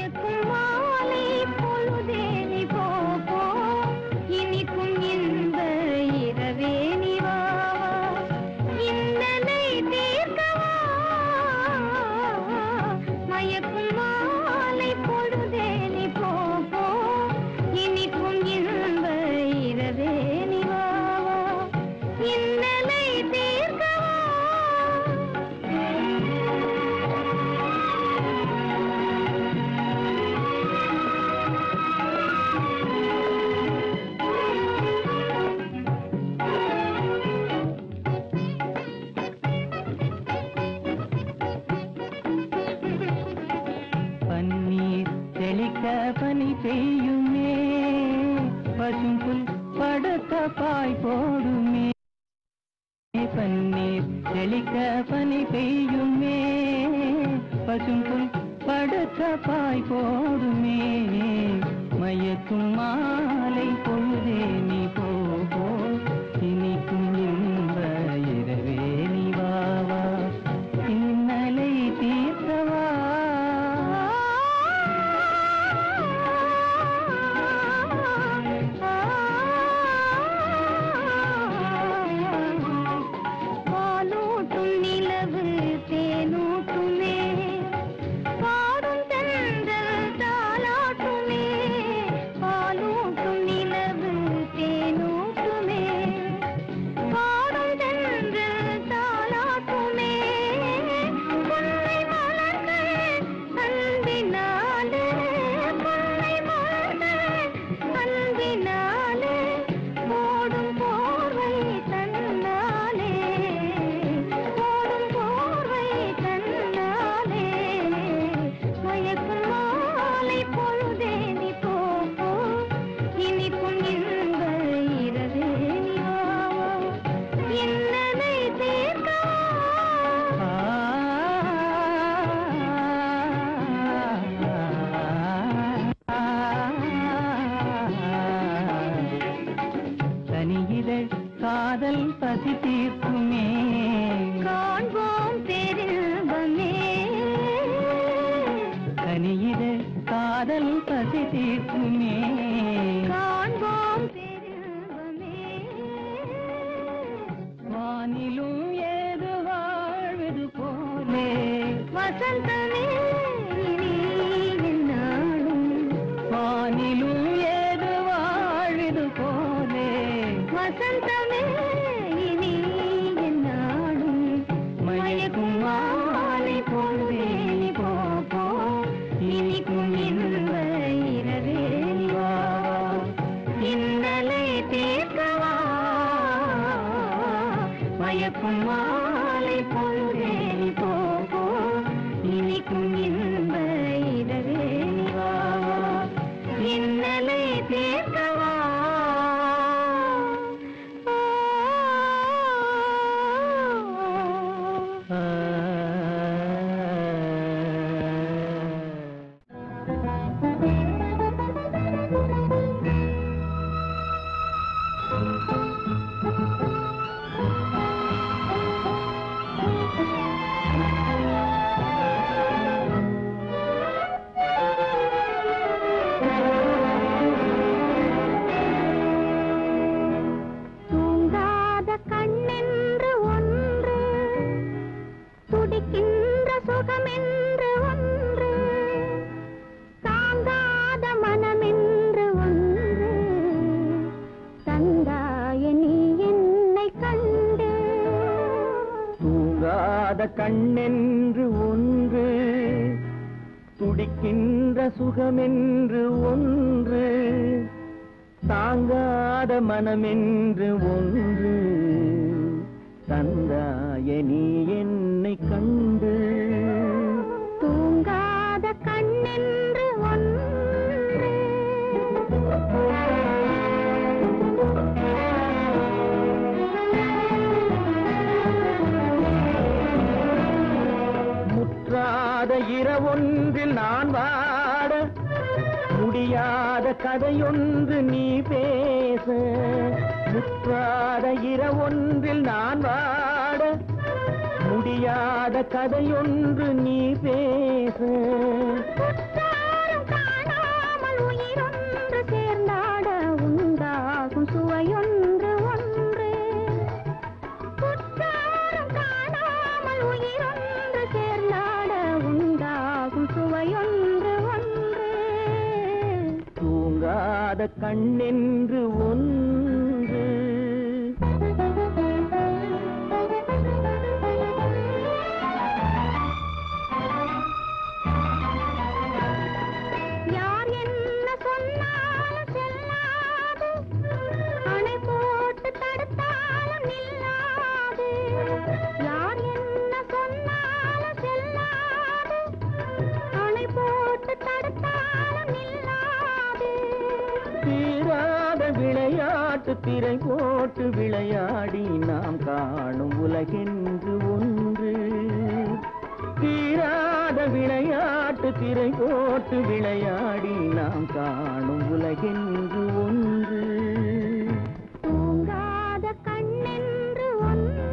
மயக்கும் மாலை பொழுதே நீ போ போ இனிக்கும் இன்ப இரவே நீ வா வா. இன்னலை தீர்க்கவா மயக்கும் மாலை பொழுதே நீ போ போ இனிக்கும் இன்ப இரவே நீ வா வா. இன்னலை பன்னீர் தெளிக்க பனி பெய்யுமே பசும்புல் படுத்த பாய் போடுமே பன்னீர் தெளிக்க பனி பெய்யுமே பசும்புல் படுத்த பாய் போடுமே மயக்கும் மாலை பொழுதே நீ போ போ. இனிக்கும் இன்ப இரவே நீ வா வா இன்னலை தீர்த்தவா பாலூட்டும் நிலவு தேனூட்டுமே பாடும் தென்றல் தாலாட்டுமே பாலூட்டும் நிலவு தேனூட்டுமே பாடும் தென்றல் தாலாட்டுமே பொன்னை மலர்கள் அன்பினாலே பொன்னை மலர்கள் அன்பினாலே ஓடும் போர்வை தன்னாலே ஓடும் போர்வை தன்னாலே மயக்கும் மாலை பொழுதே நீ போ போ இனிக்கும் இன்ப இரவே நீ வா வா. இன்னலை தீர்க்கவா தனியிதழ் காதல் பசி தீர்க்குமே காண்போம் பெரும்பமே தனியிதழ் காதல் பசி தீர்க்குமே காண்போம் பெரும்பமே வானிலும் ஏது வாழ்வது போலே வசந்தமே இனி என்னாலும் வானிலும் ஏது வாழ்வது போலே வசந்தமே இனி என்னாலும் மயக்கும் மாலை பொழுதே நீ போ போ இனிக்கும் இன்ப இரவே நீ வா வா. இன்னலை தீர்க்கவா மயக்கும் மாலை பொழுதே நீ போ போ இனிக்கும் இன்ப இரவே நீ வா வா. இன்னலை தீர்க்கவா ஆ. தூங்காத கண்ணென்று ஒன்று துடிக்கின்ற சுகமென்று ஒன்று தாங்காத மனமென்று ஒன்று தந்தாய நீ என்னை கண்டு தூங்காத கண்ணென்று ஒன்று துடிக்கின்ற சுகமென்று ஒன்று தாங்காத மனமென்று ஒன்று தந்தாய நீ என்னை கண்டு தூங்காத கண்ணென்று ஒன்று முற்றாத இரவொன்றில் நான் வாட முடியாத கதையொன்று நீ பேச முற்றாத இரவொன்றில் நான் வாட முடியாத கதையொன்று நீ பேச புத்தாரும் முற்றாத கண்ணென்று ஒன்று யார் என்ன சொன்னாலும் செல்லாது அணை போட்டு தடுத்தாலும் நில்லாது யார் என்ன சொன்னாலும் செல்லாது அணை போட்டு தடுத்தாலும் நில்லாது தீராத விளையாட்டு திரை போட்டு விளையாடி நாம் காணும் உலகென்று ஒன்று தீராத விளையாட்டு திரை போட்டு விளையாடி நாம் காணும் உலகென்று ஒன்று தூங்காத கண்ணென்று ஒன்று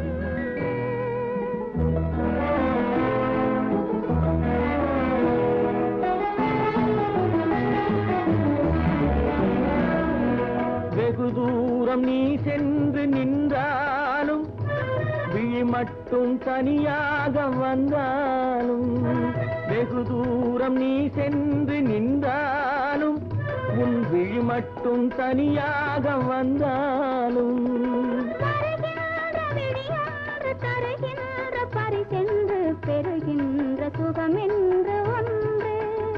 வெகு தூரம் நீ சென்று நின்றாலும் விழி மட்டும் தனியாக வந்தாலும் வெகு தூரம் நீ சென்று நின்றாலும் உன் விழி மட்டும் தனியாக வந்தாலும் வருகின்ற விழியாறு தருகின்ற பரிசென்று பெறுகின்ற சுகமென்று ஒன்று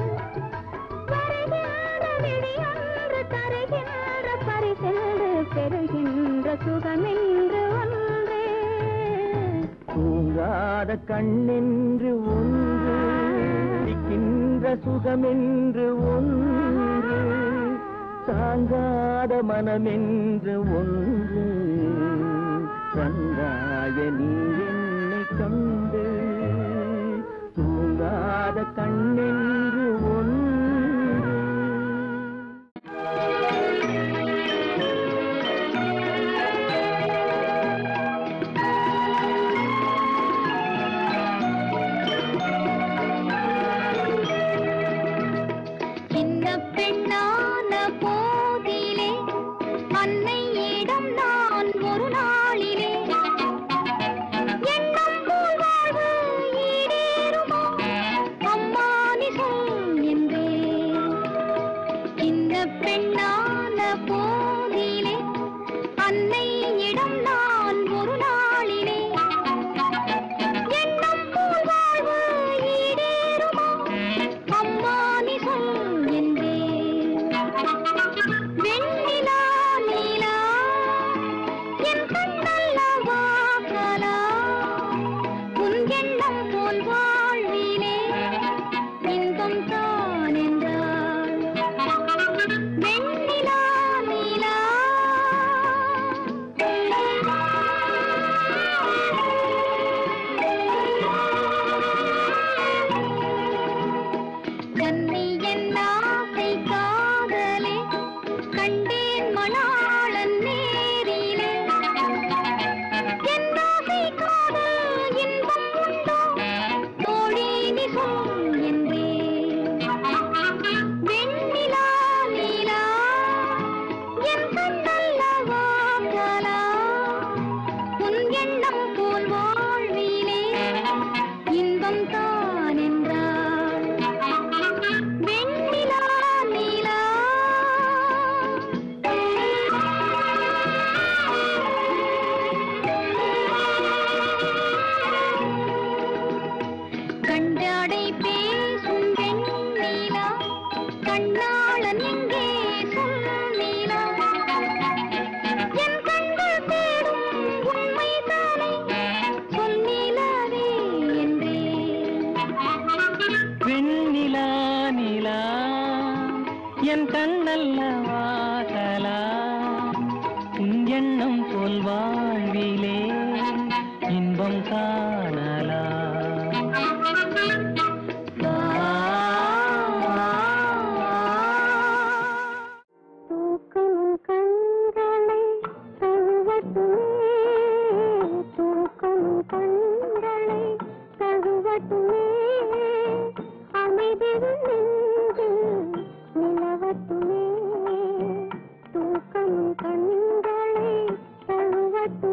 வருகின்ற விழியாறு தருகின்ற பரிசென்று பெறுகின்ற சுகமென்று ஒன்று தூங்காத கண்ணென்று ஒன்று இருக்கின்ற சுகமென்று ஒன்று தாங்காத மனமென்று ஒன்று கண்டாய நீ என்னை கண்டு தூங்காத கண்ணென்று ஒன்று சின்ன பெண்ணான போதிலே அன்னையிடம் நான் ஒரு நாளிலே எண்ணம் போல் வாழ்வு ஈடேறுமோ அம்மா நீ சொல் என்றேன் சின்ன பெண்ணான போதிலே அன்னையிடம் நான் ஒரு நாளிலே எண்ணம் போல் வாழ்வு ஈடேறுமோ அம்மா நீ சொல் என்றேன் வெண்ணிலா நீலா என் கண்ணல்லவா கலா உன் எண்ணம் போல் வாழ்விலே இன்பம் தான் என்றாள் வெண்ணிலா நீலா கண்ணி என் ஆசை காதலே கண்டேன் மணாளன் நேரிலே என் ஆசை காதல் இன்பம் உண்டோ தோழி நீ சொல் என்றேன் வெண்ணிலா நீலா என் கண்ணல்லவா கலா உன் எண்ணம் போல் வாழ்விலே இன்பம் தான் என்றாள் வெண்ணிலா நீலா கண்டாடை பேசும் வெண்ணிலா கண்ணாளன் எங்கே சொன்னீலா என் கண்கள் தேடும் உண்மைதானே சொன்னிலவே என்றேன் வெண்ணிலா நிலா என் கண்ணல்ல வாசலா உன் எண்ணம் போல் வாழ்விலே இன்பம் காணலா தூக்கும் கண்களை தழுவட்டுமே தூக்கும் கண்களை தழுவட்டுமே அமைதியில் நின்று நிலவட்டுமே தூக்கம் கண்களை தழுவட்டுமே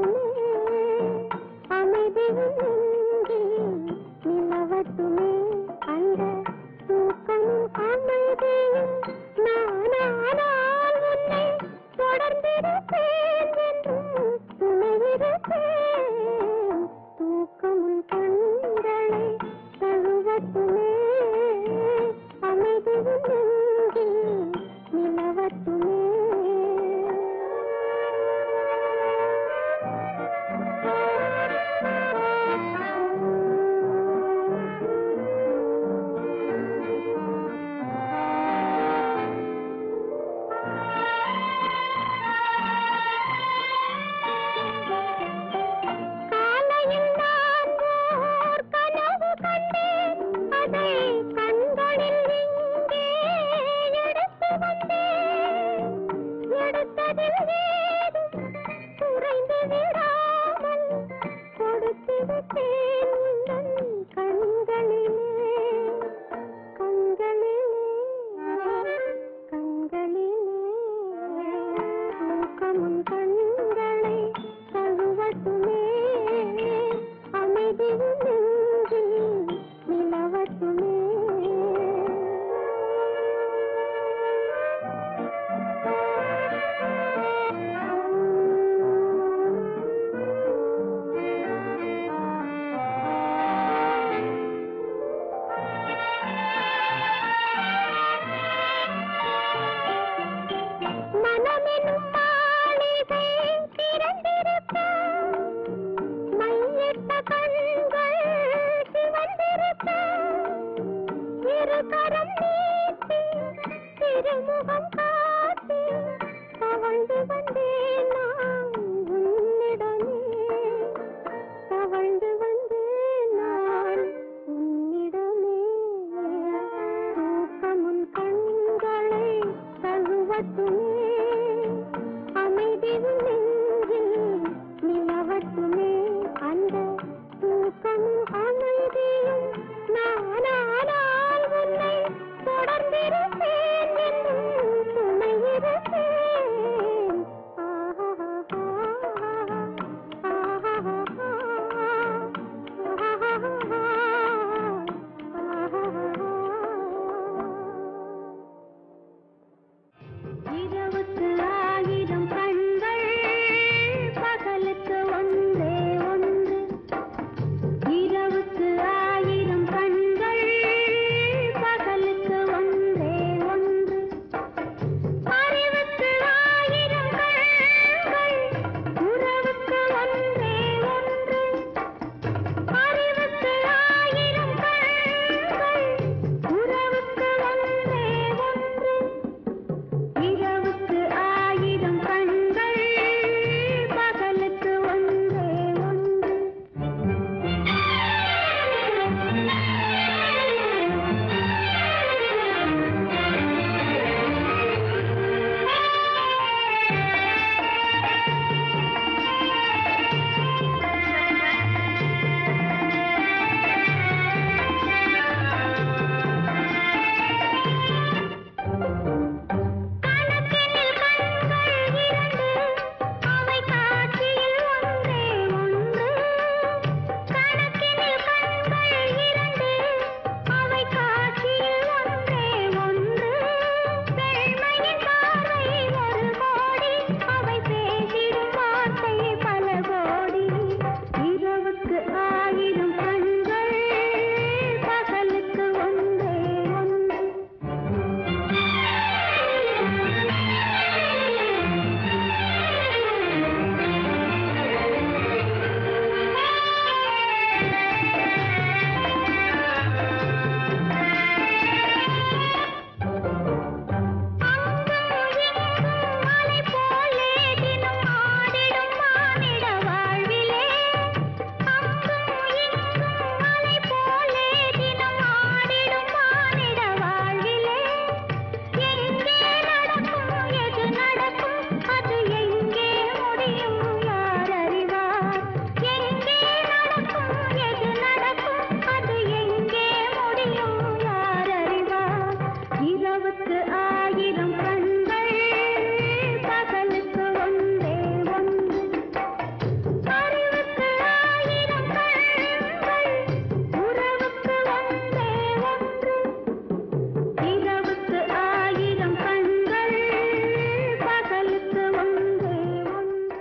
இரவுக்கு ஆயிரம் கண்கள் பகலுக்கு ஒன்றே ஒன்று அறிவுக்கு ஆயிரம் கண்கள் உறவுக்கு ஒன்றே ஒன்று இரவுக்கு ஆயிரம் கண்கள் பகலுக்கு ஒன்றே ஒன்று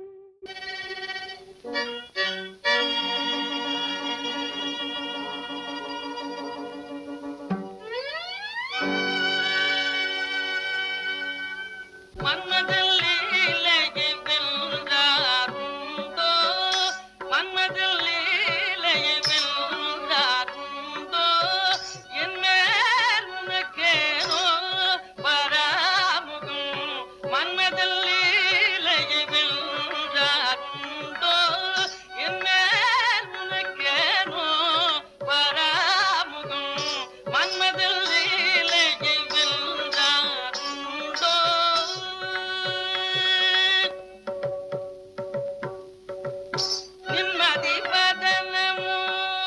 மன்மதில் லீலையை வென்றாருண்டோ மன்மதில் லீலையை வென்றாருண்டோ என் மேல் உனக்கேனோ பராமுகம் மன்மதில் லீலையை வென்றாருண்டோ என் மேல் உனக்கேனோ பராமுகம் மன்மதில் லீலையை வென்றாருண்டோ நிம்மதி பதனமோ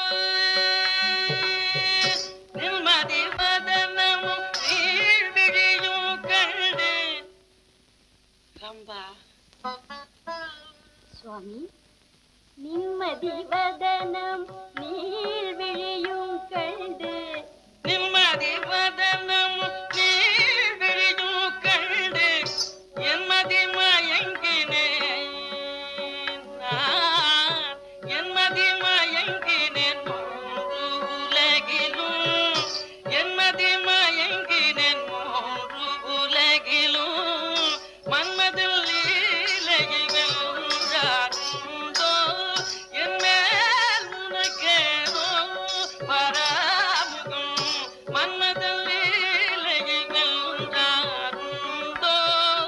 நிம்மதி பதனமோ நீழ்விழியும் கண்டு ரம்பா சுவாமி நிம்மதி வதனம் நீழ்விழியும் கண்டு நிம்மதி பதனம் நீழ்விழியும் கண்டு என்மதி மயங்கினேன் நான் என்மதி மயங்கினேன் மூன்று உலகிலும் என்மதி மயங்கினேன் மூன்று உலகிலும் மன்மதில் லீலையை வென்றாருண்டோ என் மேல் உனக்கேனோ பராமுகம் மன்மதில் லீலையை வென்றாருண்டோ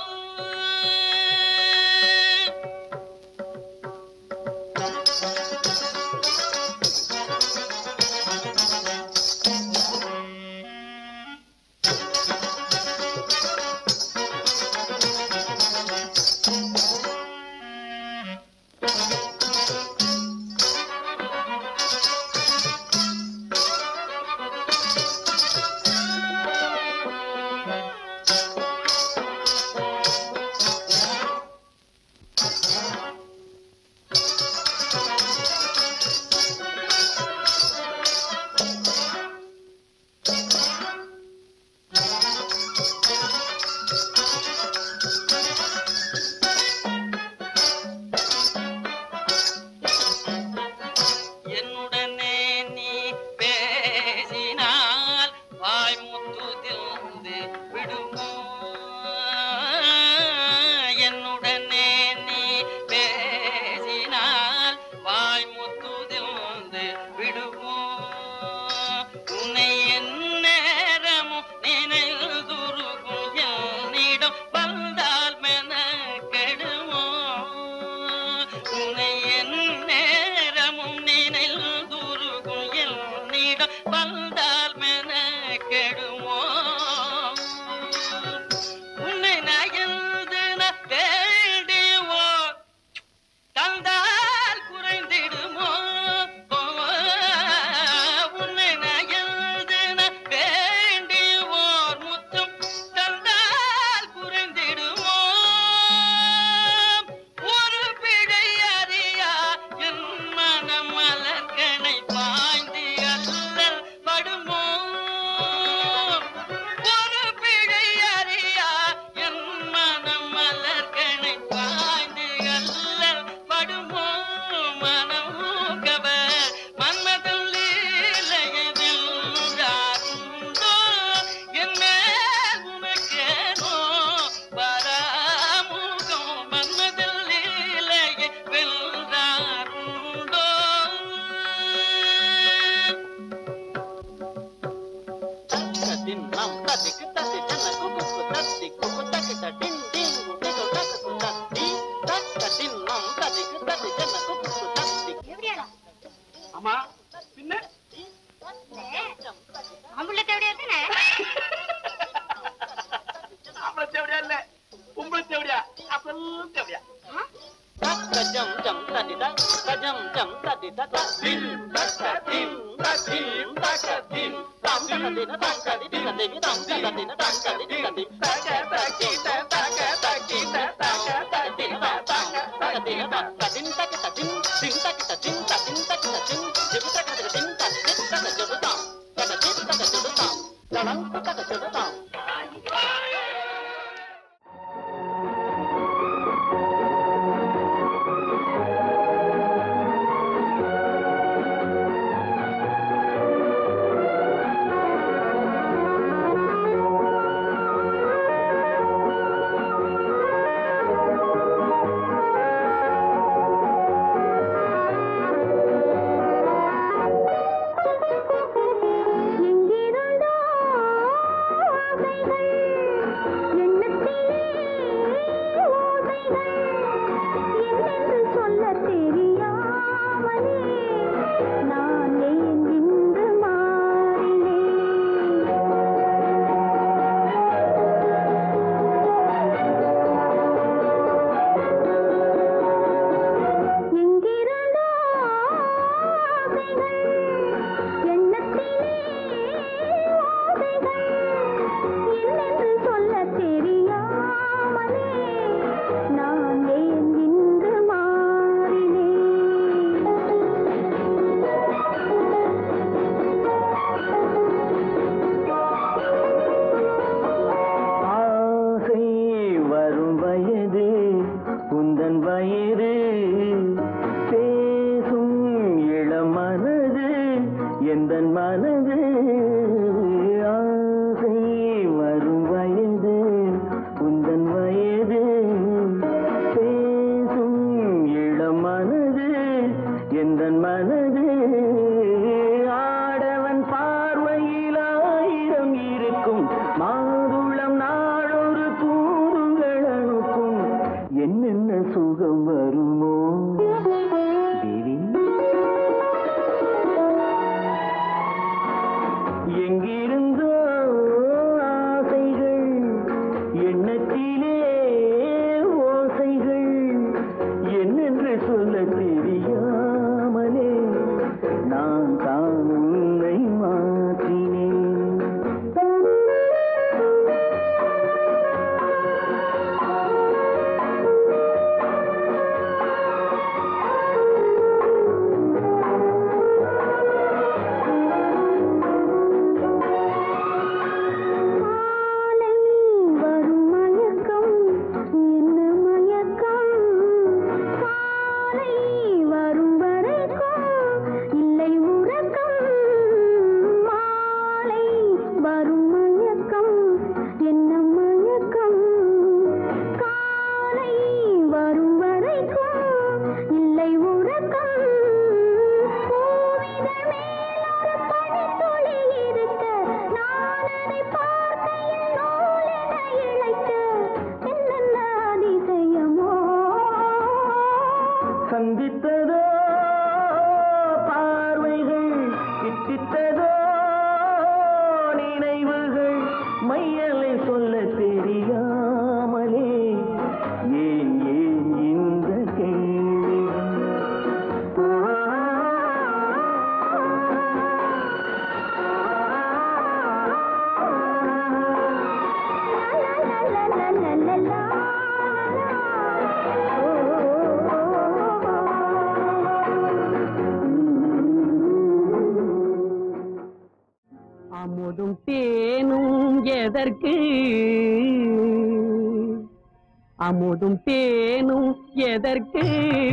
என்னுடனே நீ பேசினால் வாய்முத்து திருந்து விடுமோ என்னுடனே நீ பேசினால் வாய்முத்து திருந்து விடுமோ உன்னை என் நேரமும் நினைந்துருகும் என்னிடம் வந்தால் மென கெடுமோ உன்னை என் நேரமும் நினைந்துருகும் என்னிடம் வந்தால் மென கெடுமோ உன்னை நயந்து நான் வேண்டியோ தந்தால் குறைந்திடுமோ உன்னை நயந்து நான் வேண்டியோர் முத்தம் தந்தால் குறைந்திடுமோ ஒரு பிழை அறியா என் மனம் மலர்கனை பாய்ந்து அல்லல் படுமோ ஒரு பிழை அறியா என் மனம் மலர்கனை பாய்ந்து அல்லல் படுமோ மனம் கவர் மன்மதம் லீலையை வென்றாருண்டோ என் மேல் உனக்கேனோ பராமுகம் மன்மதம் லீலையை வென்றாருண்டோ Tadin nam tadik tadik jana kuku ku tadik kuku tadik tadin ding kuku ku tadik ku tadik tak tadin nam tadik tadik jana kuku ku tadik எப்படியாடா ஆமா பின்ன ஆம்புள்ள தேவையா தானே ஆம்பளை தேவடியா இல்ல பொம்பளை தேவடியா அசல் தேவடியா Tajam jam tadi tak, tajam jam tadi tak tak din tak tak din tak din tak tak din tam tak din tak tak din tak din tam tak din தின தக்க தின தத்தி தக்க தக்கி தக்க தக்கி தக்க தக்கி தக்க தின தக்க தின் தக்க தத்தின் தின் தக்க தத்தின் தத்தின் தக்க தத்தின் ஜெபு தக்க தக்க தின் தக்க தக்க ஜெபு தாம் தக்க தின் தக்க ஜெபு தாம் தடம் தக்க ஜெபு தாம் எங்கிருந்தோ ஆசைகள் எண்ணத்திலே ஓசைகள் என்னென்று சொல்லத் தெரியாமலே நான் ஏன் இன்று மாறினேன் எங்கிருந்தோ ஆசைகள் எண்ணத்திலே ஓசைகள் என்னென்று சொல்லத் தெரியாமலே நான் ஏன் இன்று மாறினேன் ஆசை வரும் வயது குந்தன் வயிறு பேசும் இளம் மனது எந்தன் மனது ஆசை வரும் வயது குந்தன் வயது பேசும் இளம் மனது எந்தன் மனது ஆடவன் பார்வையில் ஆயிரம் இருக்கும் மாதுளம் நாளொரு தூதுகள் அனுப்பும் என்னென்ன சுகம் வருமோ தேவி எங்கிருந்தோ ஆசைகள் எண்ணத்திலே ஓசைகள் என்னென்று சொல்ல தெரியாமலே நான் தான் உன்னை மாற்றினேன் மாலை வரும் மயக்கம் என்ன மயக்கம் காலை வரும் வரைக்கும் இல்லை உறக்கம் மாலை வரும் மயக்கம் என்ன மயக்கம் காலை வரும் வரைக்கும் இல்லை உறக்கம் பூவிதழ் மேல் ஒரு பனித்துளி இருக்க நான் அதை பார்க்கையில் நூலென இழைக்க என்னென்ன அதிசயமோ சந்தித்ததோ பார்வைகள் கிட்டித்ததோ நினைவுகள் மையலை சொல்ல தெரியாமலே ஏன் ஏன் இந்த கேள்வி அமுதும் தேனும் எதற்கு அமுதும் தேனும் எதற்கு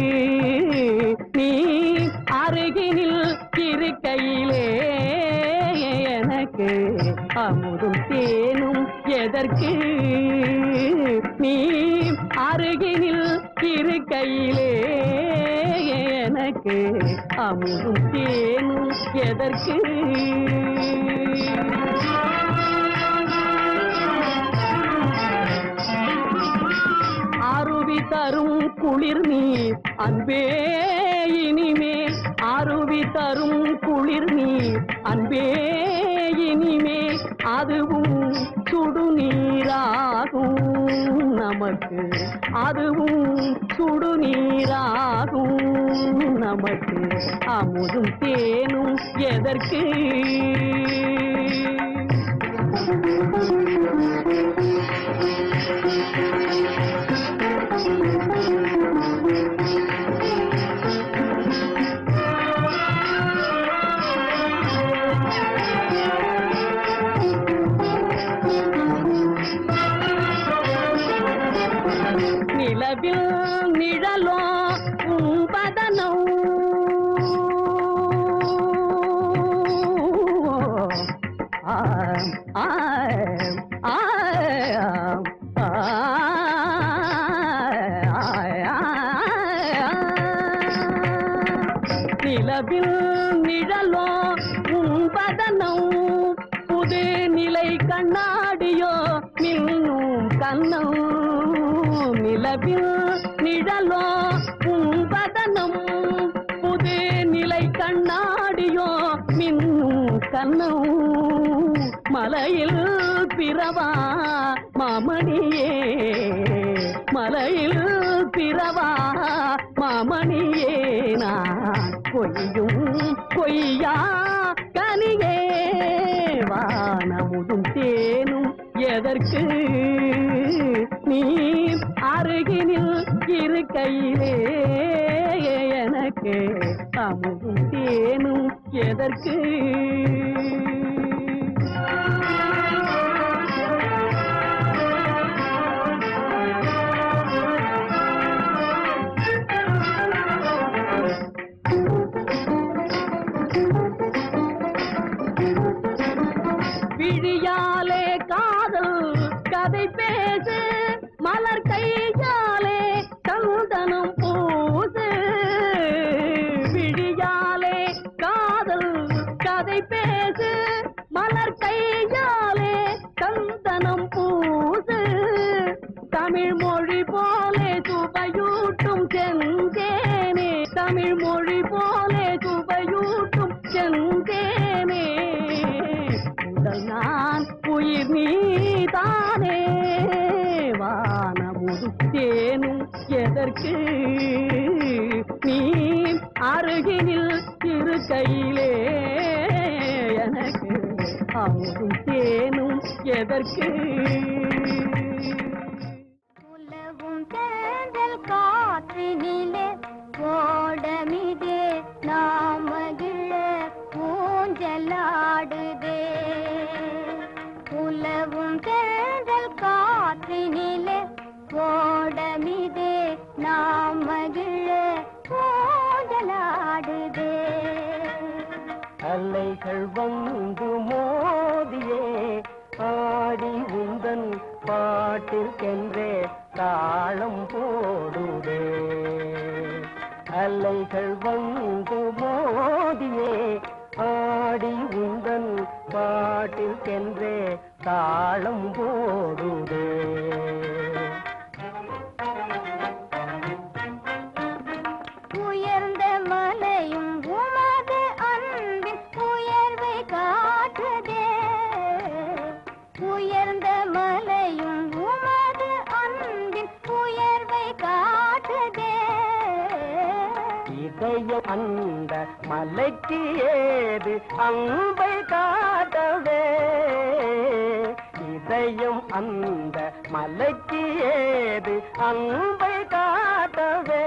நீ அருகினில் இருக்கையிலே எனக்கு அமுதும் தேனும் எதற்கு நீ அருகினில் இருக்கையிலே எனக்கு அமுதும் தேனும் எதற்கு அருவி தரும் குளிர் நீ அன்பே இனிமேல் அருவி தரும் குளிர் நீ அன்பே இனிமேல் அதுவும் சுடுநீராகும் நமக்கு அதுவும் சுடுநீராகும் நமக்கு அமுதும் தேனும் எதற்கு நிலவில் நிழலோ உம்பதனோ ஆ, ஆ, ஆ, ஆ, நிலவில் நிழலோ உம்பதனோ புது நிலை கண்ணாடியோ மின்னும் கண்ணம் நிலவில் நிழலோ உம்பதனம் புது நிலை கண்ணாடியோ மின்னும் கண்ணம் மலையில் பிறவா மாமணியே மலையில் பிறவா மாமணியே நான் பொய்யும் பொய்யா கனியே வானமுதும் தேனும் எதற்கு நீ அருகினில் இருக்கையிலே எனக்கு அமுதும் தேனும் எதற்கு விழியாலே காதல் கதை பேசு மலர் கையாலே சந்தனம் பூசு விழியாலே காதல் கதை பேசு மலர் கையாலே சந்தனம் பூசு தமிழ் மொழி போலே சுவையூட்டும் செந்தேனே தமிழ் மொழி போலே சுவையூட்டும் செந்தேனே உடல் நான் உயிர் நீதானே வானமுது தேனும் எதற்கு நீ அருகினில் இருக்கையிலே எனக்கு அமுதும் தேனும் எதற்கு உலவும் தேர்தல் காற்றினிலே ஓடமிதே நாமகிழ ஊஞ்சலாடுதே உலவும் தேர்தல் காற்றினிலே ஓடமிதே நாமகிழ ஊஞ்சலாடுதே அலைகள் வந்து மோதியே ஆடி உந்தன் பாட்டிற்கென்றே தாளம் போடுதே அலைகள் வந்து மோதியே ஆடி உந்தன் பாட்டிற்கென்றே தாளம் போடுதே உயர்ந்த மலையும் உமது அன்பின் உயர்வை காட்டுதே உயர்ந்த மலையும் உமது அன்பின் உயர்வை காட்டுதே இதயம் அந்த மலைக்கு ஏது அன்பை காட்டவே இதயம் அந்த மலைக்கு ஏது அன்பை காட்டவே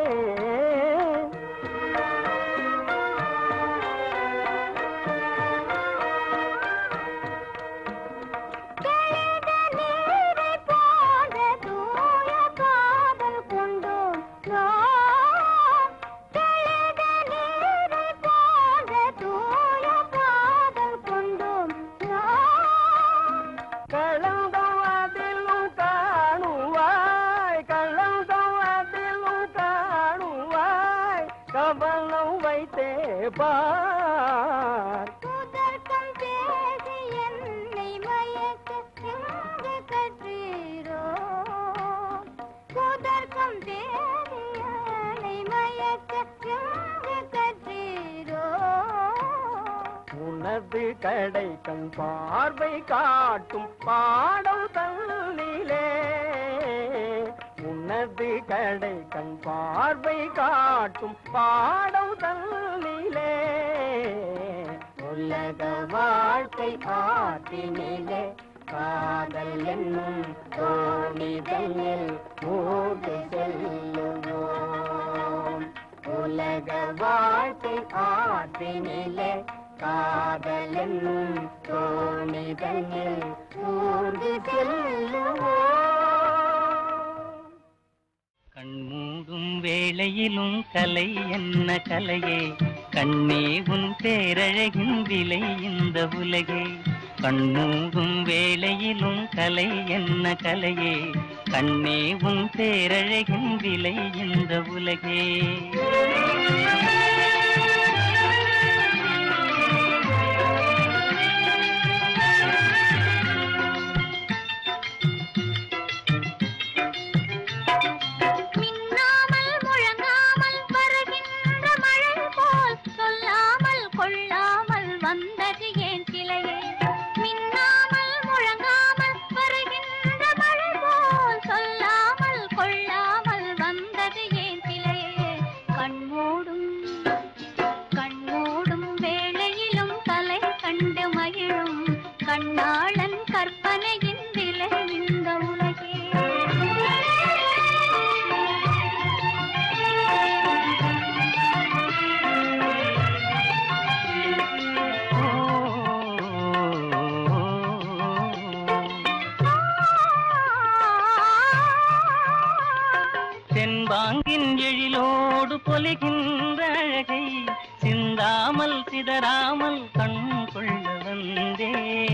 தெளிந்த நீரை போன்ற தூய காதல் கொண்டோம் நாம். தெளிந்த நீரை போன்ற தூய காதல் கொண்டோம் நாம். கலந்தம் அதிலும் காணுவாய் கலந்தம் அதிலும் காணுவாய் கவனம் வைத்தே பார் சுதர்க்கம் பேசி என்னை மயக்க எங்கு கற்றீரோ சுதர்க்கம் பேசி என்னை மயக்க எங்கு கற்றீரோ உனது கடை கண் பார்வை காட்டும் பாடம் தன்னிலே உனது கடை கண் பார்வை காட்டும் பாடம் தன்னிலே உலக வாழ்க்கை ஆற்றினிலே காதல் என்னும் தோணிதனில் மூடு செல்லுவோம் உலக வாழ்க்கை ஆற்றினிலே காதல் என்னும் தோணிதனில் மூடு செல்லுவோம் கண்மூடும் வேளையிலும் கலை என்ன கலையே கண்ணே உன் பேரழகின் விலை இந்த உலகே கண்மூடும் வேளையிலும் கலை என்ன கலையே கண்ணே உன் பேரழகின் விலை இந்த உலகே மின்னாமல் முழங்காமல் வருகின்ற மழை போல் சொல்லாமல் கொள்ளாமல் வந்தது ஏன் கிளையே மின்னாமல் முழங்காமல் வருகின்ற மழை போல் சொல்லாமல் கொள்ளாமல் வந்தது ஏன் கிளையே கண்மூடும் கண்மூடும் வேளையிலும் கலை கண்டு மகிழும் கண்ணாளன் கற்பனையின் விலை இந்த உலகே தென்பாங்கின் எழிலோடு பொலிகின்ற அழகை சிந்தாமல் சிதறாமல் கண் கொள்ள வந்தே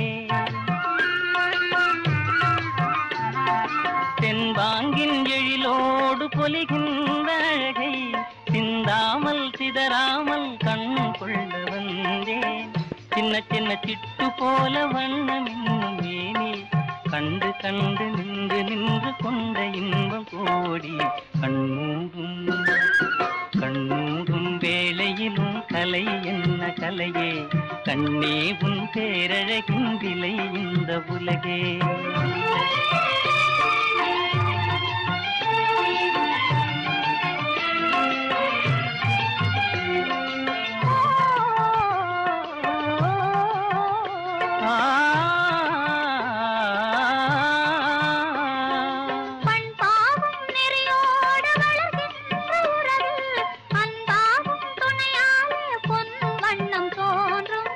தென்பாங்கின் எழிலோடு பொலிகின்ற அழகை சிந்தாமல் சிதறாமல் கண் கொள்ள வந்தேன் சின்ன சின்ன சிட்டு போல வண்ணம் இன்னும் மேனி கண்டு கண்டு நின்று நின்று கொண்ட இன்பம் கோடி கண்மூடும் கண்மூடும் வேளையிலும் கலை என்ன கலையே கண்ணே உன் பேரழகின் விலை இந்த உலகே பண்பாவும் நெறியோடு வளர்கின்ற உறவில் அன்பாவும் துணையாலே பொன் வண்ணம் தோன்றும்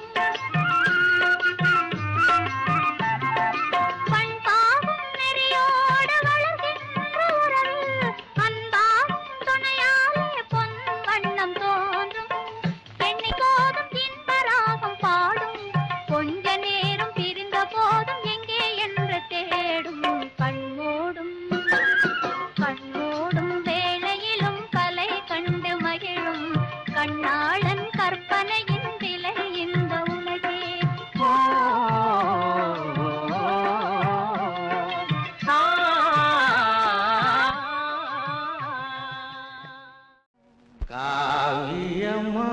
பண்பாவும் நெறியோடு வளர்கின்ற உறவில் அன்பாவும் துணையாலே பொன் வண்ணம் தோன்றும் எண்ணி போதும் இன்பராகம் பாடும் கொஞ்ச நேரம் பிரிந்த போதும் எங்கே என்று தேடும் கண்மூடும் கண்மூடும் வேளையிலும் கலை கண்டு மகிழும் கண்ணாளன் கற்பனையின் விலை இந்த உலகே காவியம்மா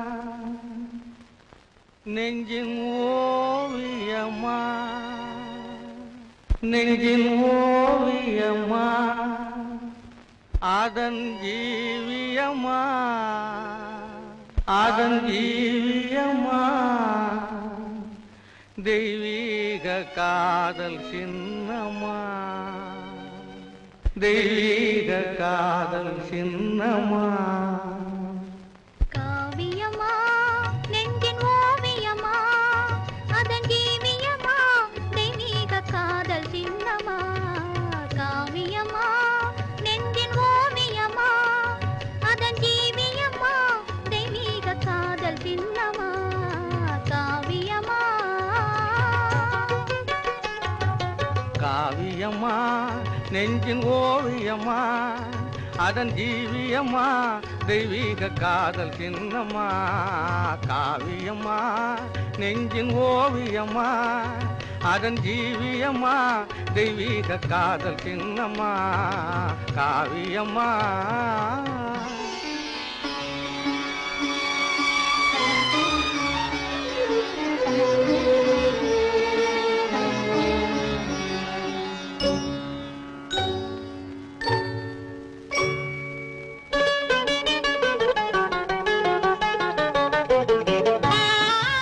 நெஞ்சின் ஓவியம்மா நெஞ்சின் ஓவியம்மா அதன் ஜீவியம்மா அதன் ஜீவியம்மா தெய்வீக காதல் சின்னம்மா தெய்வீக காதல் சின்னம்மா காவியமா நெஞ்சின் ஓவியமா அதன் ஜீவியமா தெய்வீக காதல் சின்னமா காவியமா நெஞ்சின் ஓவியமா அதன் ஜீவியமா தெய்வீக காதல் சின்னமா காவியமா காவியம்மா நெஞ்சின் ஓவியம்மா அதன் ஜீவியம்மா தெய்வீக காதல் சின்னம்மா காவியம்மா நெஞ்சின் ஓவியம்மா அதன் ஜீவியம்மா தெய்வீக காதல் சின்னம்மா காவியம்மா ஆ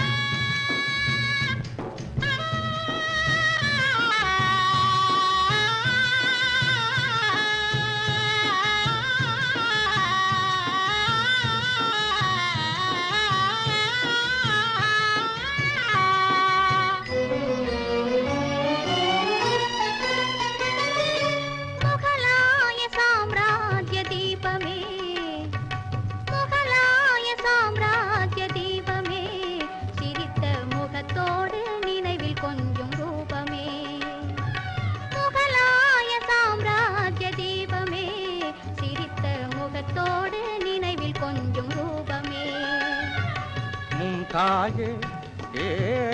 மும்தாஜே ஏ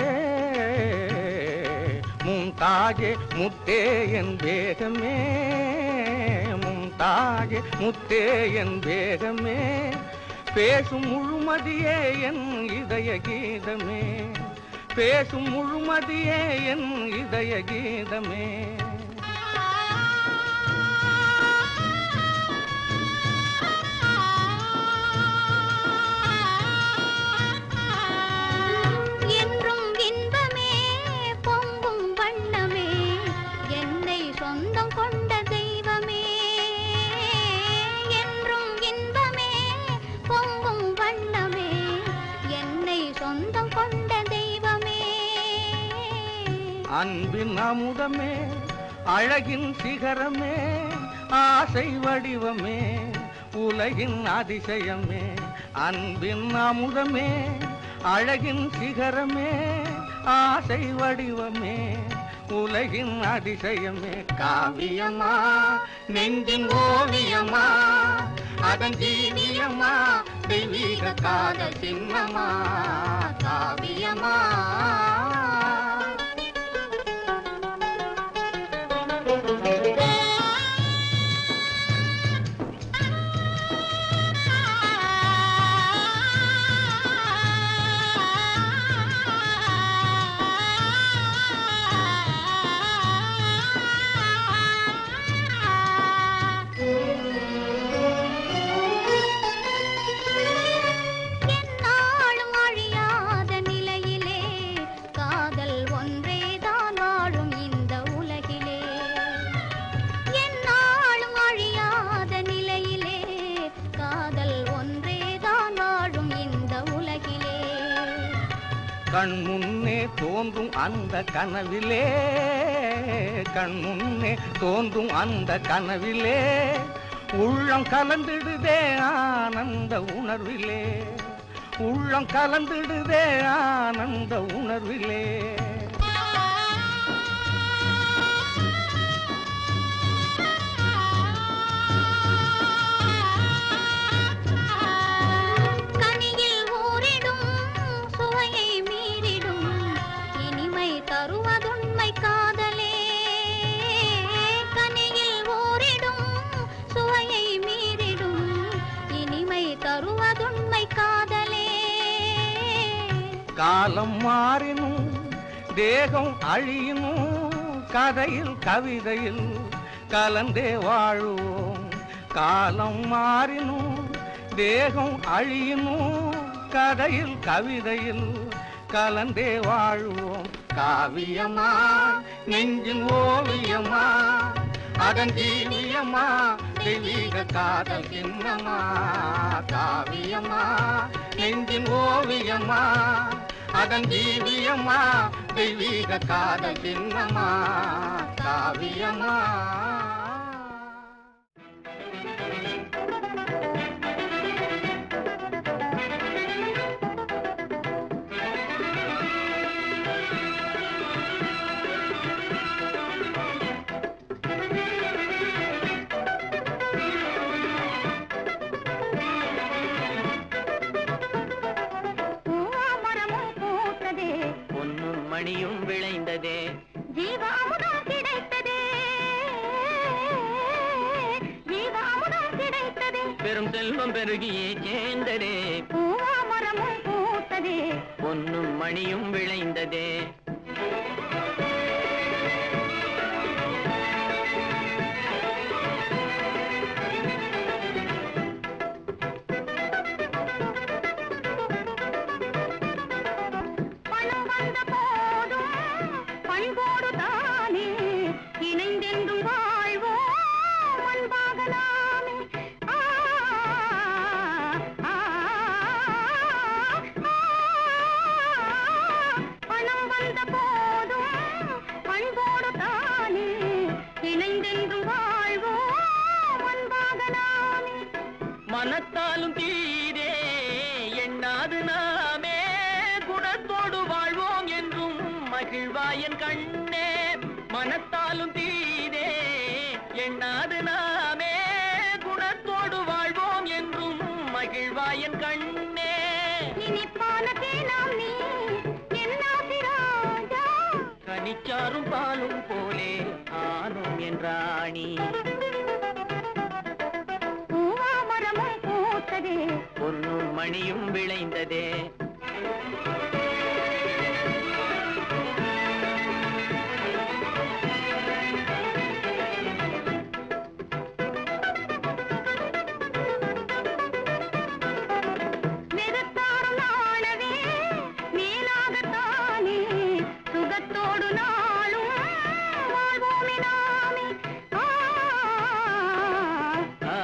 மும்தாஜே முத்தே என் வேகமே மும்தாஜே முத்தே என் வேகமே பேசும் முழுமதியே என் இதய கீதமே பேசும் முழுமதியே என் இதய கீதமே என்றும் இன்பமே பொங்கும் வண்ணமே என்னை சொந்தம் கொண்ட தெய்வமே என்றும் இன்பமே பொங்கும் வண்ணமே என்னை சொந்தம் கொண்ட தெய்வமே அன்பின் அமுதமே அழகின் சிகரமே ஆசை வடிவமே உலகின் அதிசயமே அன்பின் அமுதமே அழகின் சிகரமே ஆசை வடிவமே உலகின் அதிசயமே காவியமா நெஞ்சின் ஓவியமா அதன் ஜீவியமா தெய்வீக காதல் சின்னமா காவியமா எந்நாளும் அழியாத நிலையிலே காதல் ஒன்றேதான் வாழும் இந்த உலகிலே எந்நாளும் அழியாத நிலையிலே காதல் ஒன்றேதான் வாழும் இந்த உலகிலே கண் முன்னே தோன்றும் அந்த கனவிலே கண் முன்னே தோன்றும் அந்த கனவிலே உள்ளம் கலந்திடுதே ஆனந்த உணர்விலே உள்ளம் கலந்திடுதே ஆனந்த உணர்விலே கனியில் ஊறிடும் சுவையை மீறிடும் இனிமை தருவதுண்மை காதலே கனியில் ஊறிடும் சுவையை மீறிடும் இனிமை தருவதுண்மை காதலே காலம் மாறினும் தேகம் அழியினும் கதையில் கவிதையில் கலந்தே வாழுவோம் காலம் மாறினும் தேகம் அழியினும் கதையில் கவிதையில் கலந்தே வாழுவோம் காவியமா நெஞ்சின் ஓவியமா அதன் ஜீவியமா தெய்வீக காதல் சின்னமா காவியமா நெஞ்சின் ஓவியமா அதன் ஜீவியமா தெய்வீக காதல் சின்னமா காவியமா பூவாமரமும் பூத்ததே பொன்னும் மணியும் விளைந்ததே ஜீவாமுதம் கிடைத்ததே ஜீவாமுதம் கிடைத்ததே பெரும் செல்வம் பெருகியே சேர்ந்ததே பூவாமரமும் பூத்ததே பொன்னும் மணியும் விளைந்ததே பணம் வந்த போதும் பண்போடு தானே இணைந்தென்றும் வாழ்வோம் அன்பாகலாமே ஆ, ஆ, ஆ. பணம் வந்த போதும் பண்போடு தானே இணைந்தென்றும் வாழ்வோம் அன்பாகலாமே மனத்தாலும் தீரே எண்ணாது நாமே குணத்தோடு வாழ்வோம் என்றும் மகிழ்வாயன் கண்ணே மனத்தாலும் தீரே எண்ணாது நாமே குணத்தோடு வாழ்வோம் என்றும் மகிழ்வாயன் கண்ணே நினைப்பானதே நாம் ராணி பூவாமரமும் பூத்ததே பொன்னும் மணியும் விளைந்ததே வெறுத்தாரும் நாளவே மேலாகத்தானே சுகத்தோடு நாளும் வாழ்வோமே நாமே ஆ, ஆ,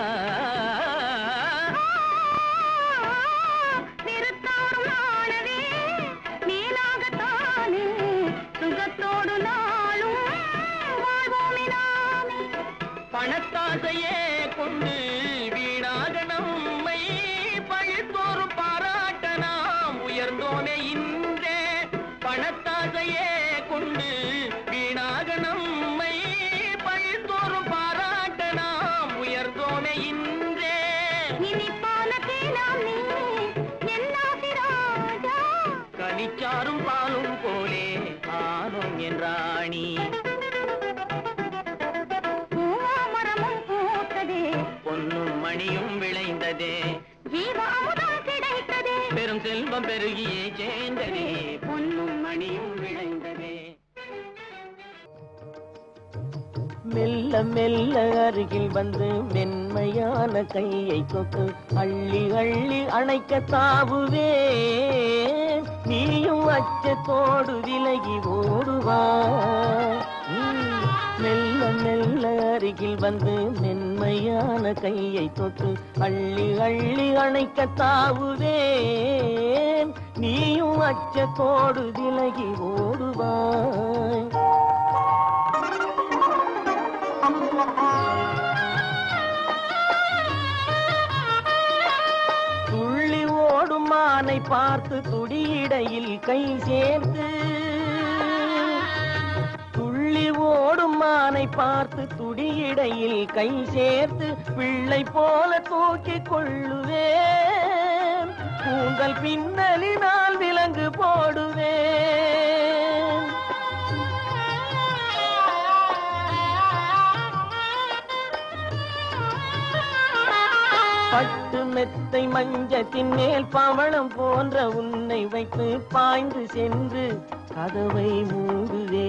வெறுத்தாரும் நாளவே மேலாகத்தானே சுகத்தோடு நாளும் வாழ்வோமே நாமே பணத்தாசையே கொண்டு வீணாக நம்மை பழித்தோறும் பாராட்ட நாம் உயர்ந்தோமே இன்றே பணத்தாசையே கொண்டு வீணாக நம்மை பழித்தோறும் பாராட்ட நாம் உயர்ந்தோமே இன்றே இனிப்பான தேனாம் நீ என்னாசி ராஜா கனிச்சாரும் பாலும் போலே ஆனோம் என்றாணி பூவாமரமும் பூத்ததே பொன்னும் மணியும் விளைந்ததே ஜீவாமுதம் கிடைத்ததே பெரும் செல்வம் பெருகியே சேர்ந்ததே பொன்னும் மணியும் விளைந்ததே மெல்ல மெல்ல அருகில் வந்து மென்மையான கையை தொட்டு அள்ளி அள்ளி அணைக்க தாவுவே நீயும் அச்சத்தோடு விலகி ஓடுவா ம், மெல்ல மெல்ல அருகில் வந்து மென்மையான கையை தொட்டு அள்ளி அள்ளி அணைக்க தாவுவேன் நீயும் அச்சத்தோடு விலகி ஓடுவாய் துள்ளி ஓடும் மானை பார்த்து துடியிடையில் கை சேர்த்து துள்ளி ஓடும் மானை பார்த்து துடியிடையில் கை சேர்த்து பிள்ளை போல தூக்கிக் கொள்ளுவேன் கூந்தல் பின்னலினால் விலங்கு போடுவேன் பட்டு மெத்தை மஞ்சத்தின் மேல் பவளம் போன்ற உன்னை வைத்து பாய்ந்து சென்று கதவை மூடுவே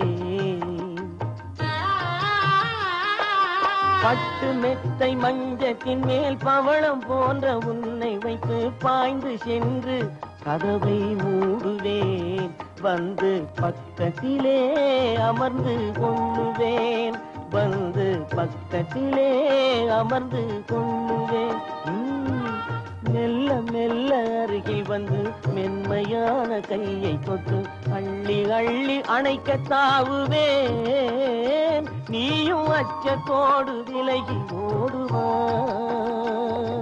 பட்டு மெத்தை மஞ்சத்தின் மேல் பவளம் போன்ற உன்னை வைத்து பாய்ந்து சென்று கதவை மூடுவேன் வந்து பக்கத்திலே அமர்ந்து கொள்ளுவேன் வந்து பக்கத்திலே அமர்ந்து கொள்ளுவேன் உம், மெல்ல மெல்ல அருகில் வந்து மென்மையான கையை தொட்டு அள்ளி அள்ளி அணைக்க தாவுவேன் நீயும் அச்சத்தோடு விலகி ஓடுவான்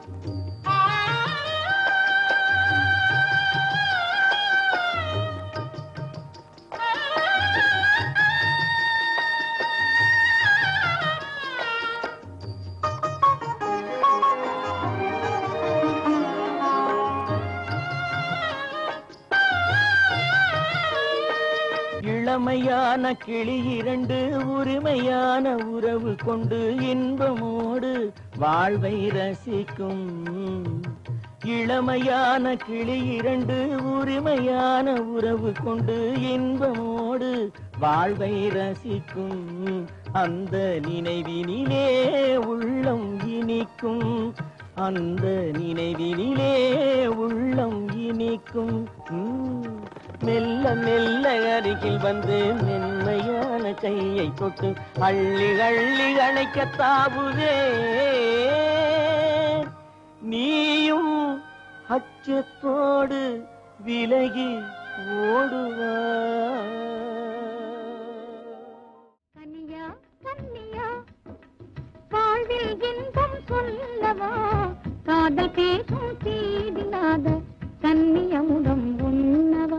இளமையான கிளி இரண்டு உரிமையான உறவு கொண்டு இன்பமோடு வாழ்வை ரசிக்கும் இளமையான கிளி இரண்டு உரிமையான உறவு கொண்டு இன்பமோடு வாழ்வை ரசிக்கும் அந்த நினைவினிலே உள்ளம் இனிக்கும் அந்த நினைவினிலே உள்ளம் இனிக்கும் உம். மெல்ல மெல்ல அருகில் வந்து மென்மையான கையை தொட்டு அள்ளி அள்ளி அணைக்க தாவுவே நீயும் அச்சத்தோடு விலகி ஓடுவா கனியா கன்னியா வாழ்வில் இன்பம் சொல்லவா காதல் பேசும் தீதில்லாத கன்னியமுதம் உண்ணவா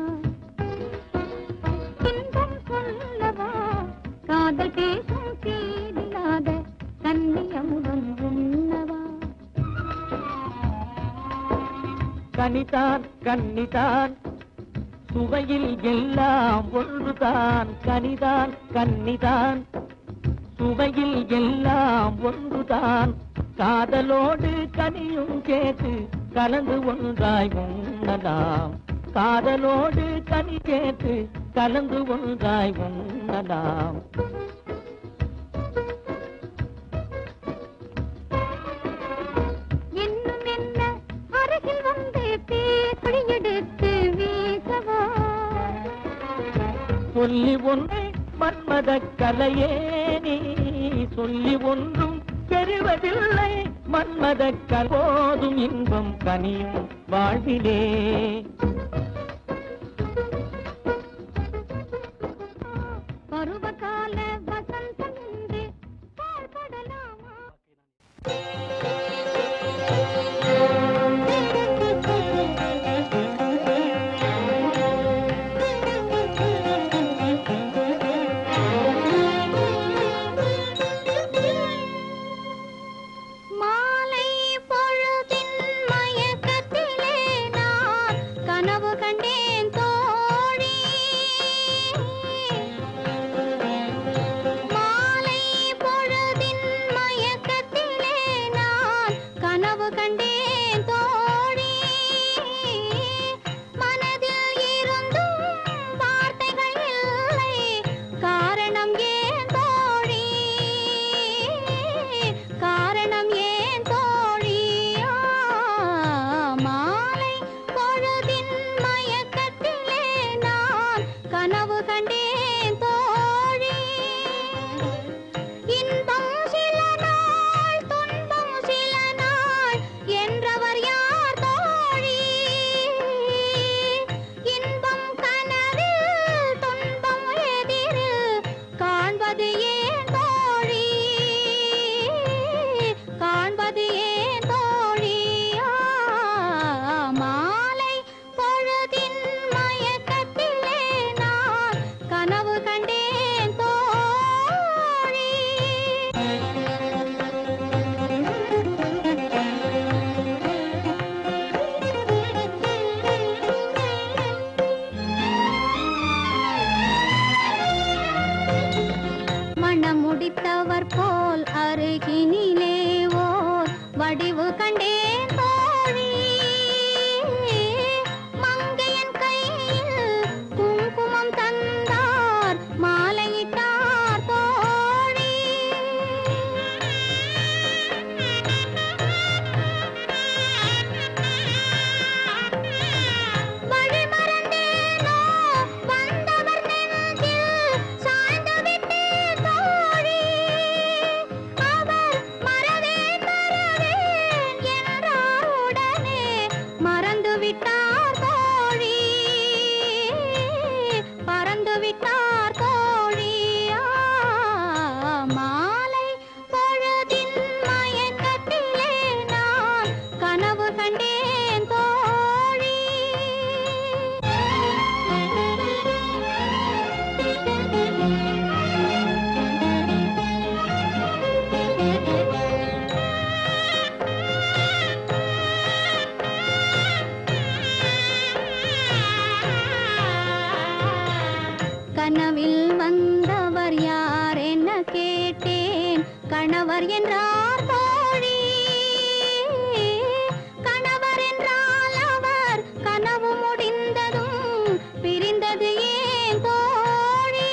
இன்பம் சொல்லவா காதல் பேசும் தீதில்லாத கன்னியமுதம் உண்ணவா கனிதான் கன்னிதான் சுவையில் எல்லாம் ஒன்றுதான் கனிதான் கன்னிதான் சுவையில் எல்லாம் ஒன்றுதான் காதலோடு கனியும் கேட்டு கலந்து ஒன்றாய் உண்ணலாம் காதலோடு கனி கேட்டு கலந்து ஒன்றாய் உண்ணலாம் இன்னும் என்ன அருகில் வந்து பேசொழி எடுத்து வீசவா சொல்லி ஒன்று மன்மத கலையே நீ சொல்லி ஒன்றும் பெறுவதில்லை மன்மத போதும் இன்பம் கனியும் வாழ்விலே பருவகால வசந்தம் என்று பாழ்படலாமா மாலை பொழுதின் மயக்கத்திலே நான் கனவு கண்டேன் தோழி மாலை பொழுதின் மயக்கத்திலே நான் கனவு கண்டேன் தோழி மனதில் இருந்தும் வார்த்தைகள் இல்லை காரணம் ஏன் தோழி காரணம் ஏன் தோழி ஆ, மாலை பொழுதின் மயக்கத்திலே நான் கனவு கண்டேன் தோழி இன்பம் சில நாள் துன்பம் சில நாள் என்றவர் யார் தோழி இன்பம் கனவில் துன்பம் எதிரில் காண்பது ஏன் தோழி காண்பது ஏன் தோழி ஆ, மாலை பொழுதின் மயக்கத்திலே நான் கனவு கண்டேன் தோழி மணமுடித்தவர் போல் அருகினிலே ஓர் வடிவு கண்டேன் தோழி மங்கையன் கையில் குங்குமம் தந்தார் மாலையிட்டார் தோழி வழி மறந்தேனோ வந்தவர் நெஞ்சில் சாய்ந்து விட்டேன் தோழி அவர் மறவேன் மறவேன் என்றார் உடனே மறந்து விட்டார் தோழி பறந்து விட்டார் தோழி ஆ, மாலை பொழுதின் மயக்கத்திலே நான் கனவு கண்டேன் தோழி கனவில் வந்தவர் யார் என்ன கேட்டேன் கணவர் என்றார் தோழி கணவர் என்றால் அவர் கனவு முடிந்ததும் பிரிந்தது ஏன் தோழி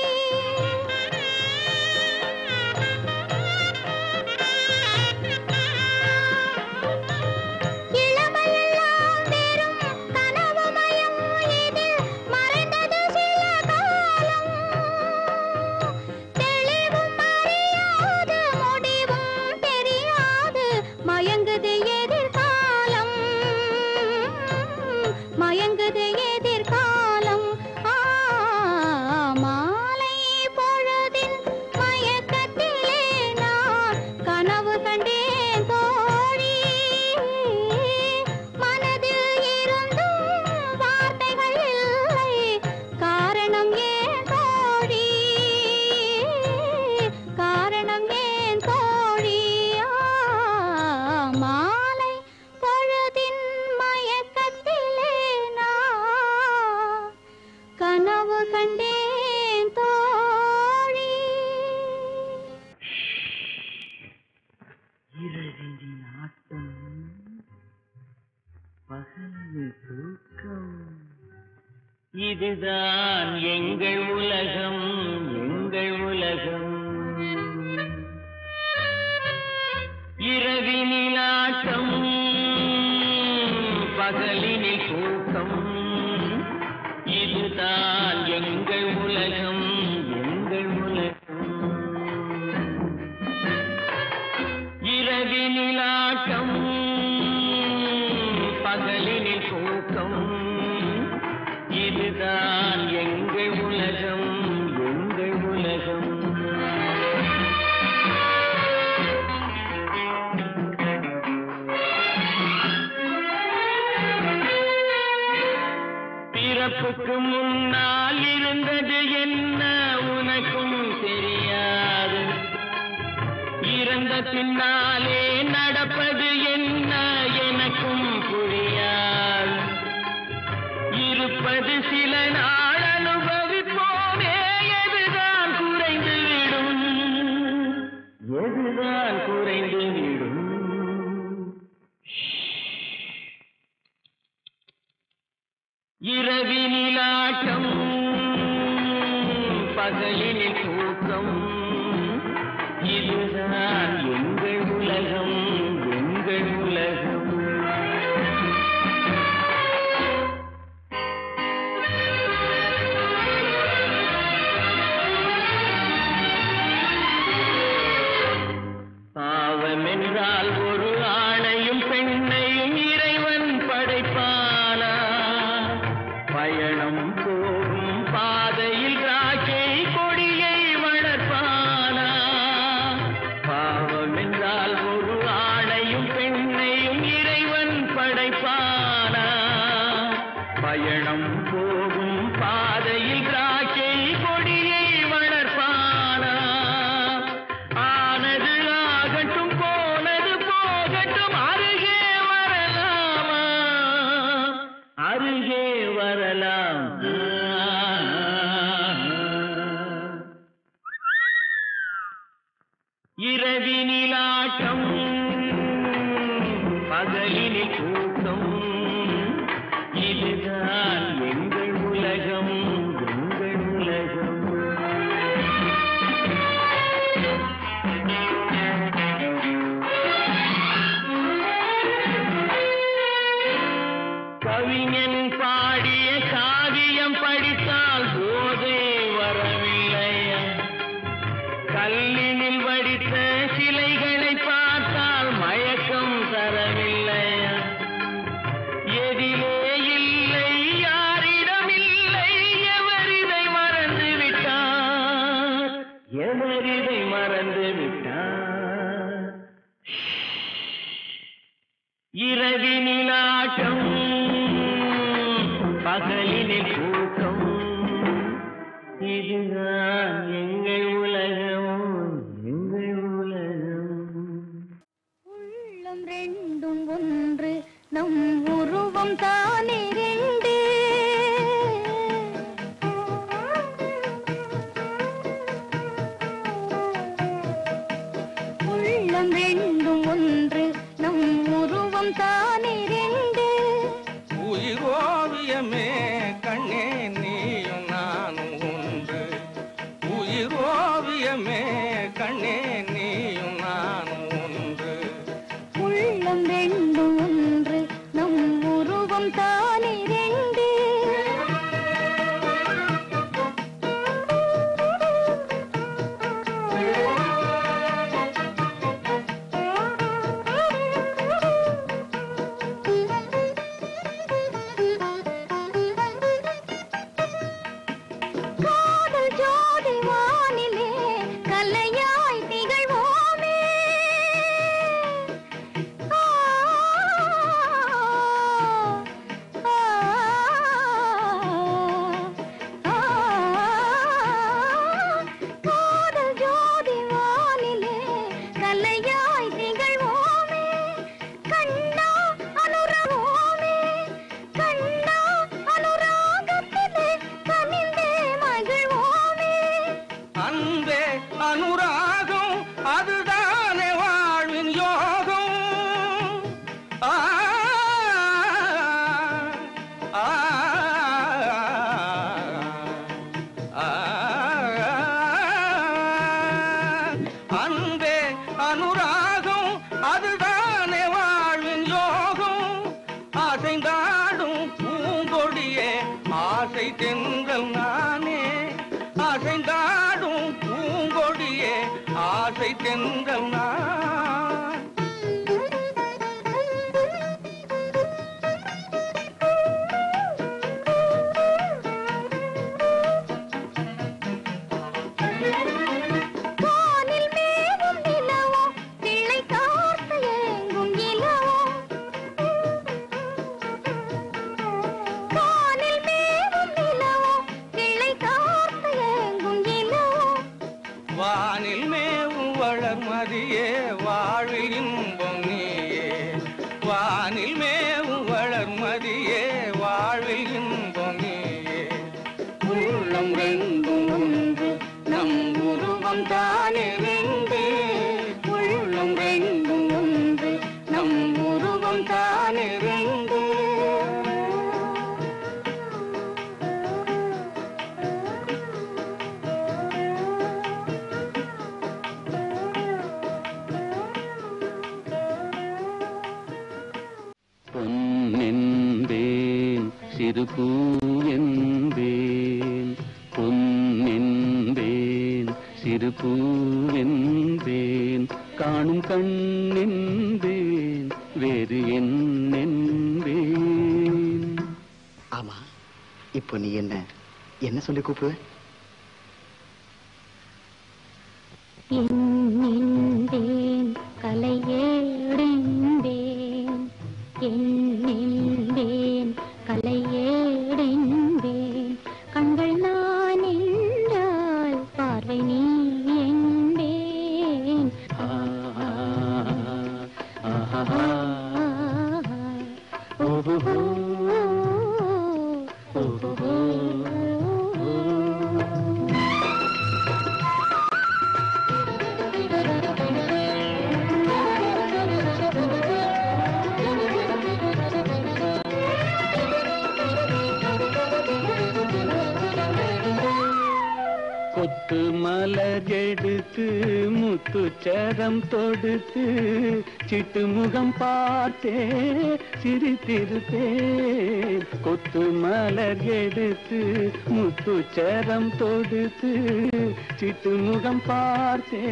இளமையெல்லாம் வெறும் கனவுமயம் இதில் மறைந்தது சில காலம் தெளிவும் அறியாது முடிவும் இதுதான் எங்கள் உலகம் எங்கள் உலகம் இரவினில் ஆட்டம் பகலினில் தூக்கம் இதுதான் எங்கள் உலகம் எங்கள் உலகம் இரவினில் ஆட்டம் பகலினில் தூக்கம் இதுதான் எங்கள் உலகம் எங்கள் உலகம் பிறப்புக்கு முன்னால் இருந்தது என்ன உனக்கும் தெரியாது இறந்த பின்னாலே நடப்பது என்ன எனக்கும் புரியாது இருப்பது சில நாள் அனுபவிப்போமே எதுதான் குறைந்து விடும் எதுதான் குறைந்து விடும் இரவினில் ஆட்டம் பகலினில் தூக்கம் இதுதான் எங்கள் உலகம் எங்கள் உலகம் பாவம் என்றால் ஒரு ஆணையும் பெண்ணையும் இறைவன் படைப்பானா பயணம் போகும் பாதையில் திராட்சை கொடியை வளர்ப்பானா பாவம் என்றால் ஒரு ஆணையும் பெண்ணையும் இறைவன் படைப்பானா பயணம் போகும் பாதையில் திராட்சை கொடியை வளர்ப்பானா ஆனது ஆகட்டும் போனது போகட்டும் அருகே வரலாமா அருகே வரலாம் இரவினில் ஆட்டம் பகலினில் தூக்கம் இதுதான் எங்கள் உலகம் எங்கள் உலகம் கவிஞன் பாடிய காவியம் படித்தால் போதை வரவில்லையா கல்லினில் வடித்த சிலைகளை பார்த்தால் மயக்கம் தரவில்லையா எதிலே இல்லை யாரிடம் இல்லை எவரிதை மறந்து விட்டார் எவரிதை மறந்து விட்டார் இரவினில் ஆட்டம் பகலினில் தூக்கம் இதுதான் எங்கள் உலகம் எங்கள் உலகம் உள்ளம் ரெண்டும் ஒன்று நம் உருவம் தானே ரெண்டு உள்ளம் ரெண்டும் ஒன்று நம் உருவம் தானே ரெண்டு உயிரோவியமே கண்ணே நீயும் நானும் ஒன்று உயிரோவியமே கண்ணே நீயும் நானும் ஒன்று உள்ளம் ரெண்டும் ஒன்று நம் உருவம் தானே ரெண்டு காதல் ஜோதி வானிலே கலையாய் திகழ்வோமே ஆ, ஆ, ஆ, காதல் ஜோதி வானிலே கலையாய் திகழ்வோமே கண்ணா அனுரவோமே கண்ணா அனுராகத்திலே கனிந்தே மகிழ்வோமே அன்பே அனுராகம் அதுதானே வாழ்வின் யோகம் ஆ, ஆ, ஆ, அன்பே அனுராகம் அதுதானே வாழ்வின் யோகம் அசைந்தாடும் பூங்கொடியே ஆசை தென்றல் நானே அசைந்தாடும் பூங்கொடியே ஆசை தென்றல் நான் வானில் மேவும் நிலவோ பிள்ளை காத்து ஏங்கும் இலவோ வானில் மேவும் நிலவோ பிள்ளை காத்து ஏங்கும் இலவோ வானில் மேவும் வளர்மதியே வாழ்வில் இன்பம் நீயே வானில் மேவும் வளர்மதியே வாழ்வில் இன்பம் நீயே உள்ளம் ரெண்டும் ஒன்று நம் உருவம் தானே ரெண்டு உள்ளம் ரெண்டும் ஒன்று நம் உருவம் தானே ரெண்டு பொன்னென்பேன் சிறு பூவென்பேன் பொன்னென்பேன் சிறு பூவென்பேன் காணும் கண்ணென்பேன் வேறு என்னென்பேன் ஆமா இப்போ நீ என்ன என்ன சொல்லி கூப்பிடுவ என்னென்பேன் கலையேடென்பேன் என்னென்பேன் கலையேடென்பேன் கண்கள் நான் என்றால் பார்வை நீ என்பேன் ஆஹா, ஆஹா, ஓஹோ, ஓஹோ. கொத்து மலர் எடுத்து முத்துச்சரம் தொடுத்து சிட்டு முகம் பார்த்தே சிரித்திருப்பேன் கொத்து மலர் எடுத்து முத்துச்சரம் தொடுத்து சிட்டு முகம் பார்த்தே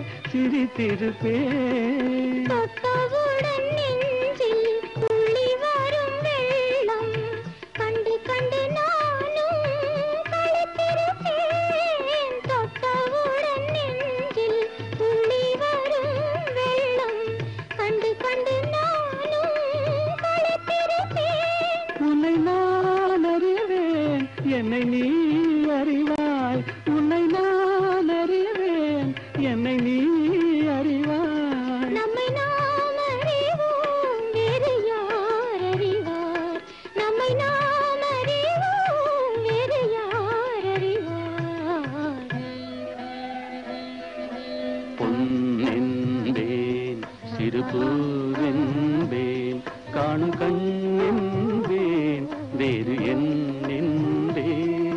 சிரித்திருப்பேன் தொட்டவுடன் நெஞ்சில் துள்ளி வரும் வெள்ளம் கண்டு கண்டு நானும் களித்திருப்பேன் தொட்டவுடன் நெஞ்சில் துள்ளி வரும் வெள்ளம் கண்டு கண்டு நானும் களித்திருப்பேன் உன்னை நான் அறிவேன் என்னை நீ அறிவாய் உன்னை நான் அறிவேன் என்னை நீ அறிவாய் நம்மை நாம் அறிவோம் வேறு யார் அறிவார் நம்மை நாம் அறிவோம் வேறு யார் அறிவார் பொன்னென்பேன் சிறு பூவென்பேன் காணும் கண்ணென்பேன் வேறு என்னென்பேன்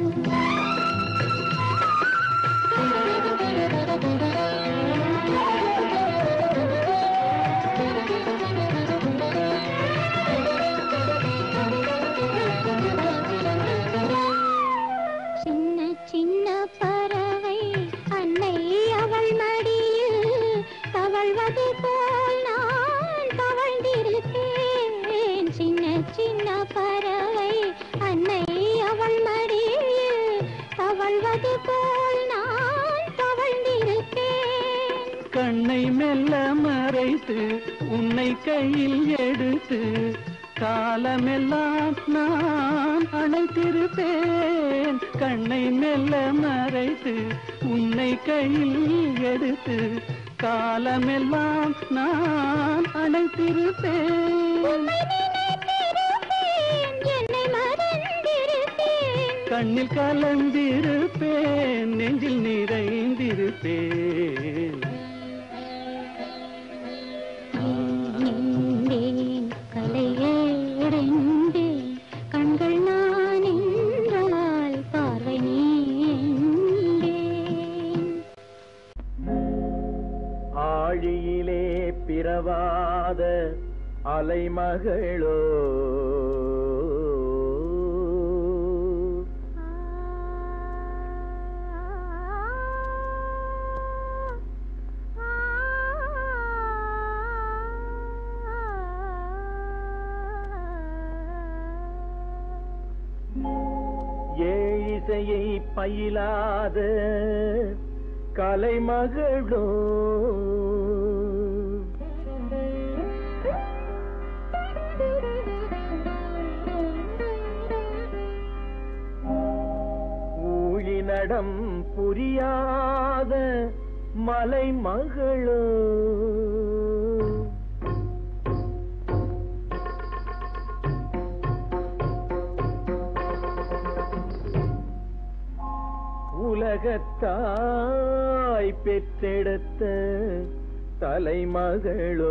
சின்ன சின்ன பறவை அன்னை அவள் மடியில் தவழ்வது போல் நான் தவழ்ந்திருப்பேன் சின்ன சின்ன பறவை அன்னை அவள் மடியில் தவழ்வது போல் நான் தவழ்ந்திருப்பேன் கண்ணை மெல்ல மறைத்து உன்னை கையில் எடுத்து காலமெல்லாம் நான் அணைத்திருப்பேன் கண்ணை மெல்ல மறைத்து உன்னை கையில் எடுத்து காலமெல்லாம் நான் அணைத்திருப்பேன் உம்மை நினைத்திருப்பேன், என்னை மறந்திருப்பேன் கண்ணில் கலந்திருப்பேன் நெஞ்சில் நிறைந்திருப்பேன் நின்றேன் கலையேறென்றேன் கண்கள் நான் என்றால் பார்வை நீ என்பேன் ஆழியிலே பிறவாத அலைமகளோ ஏழிசையை பயிலாத கலைமகளோ ஊழினடம் புரியாத மலைமகளோ உலகத்தாய் பெற்றெடுத்த தலைமகளோ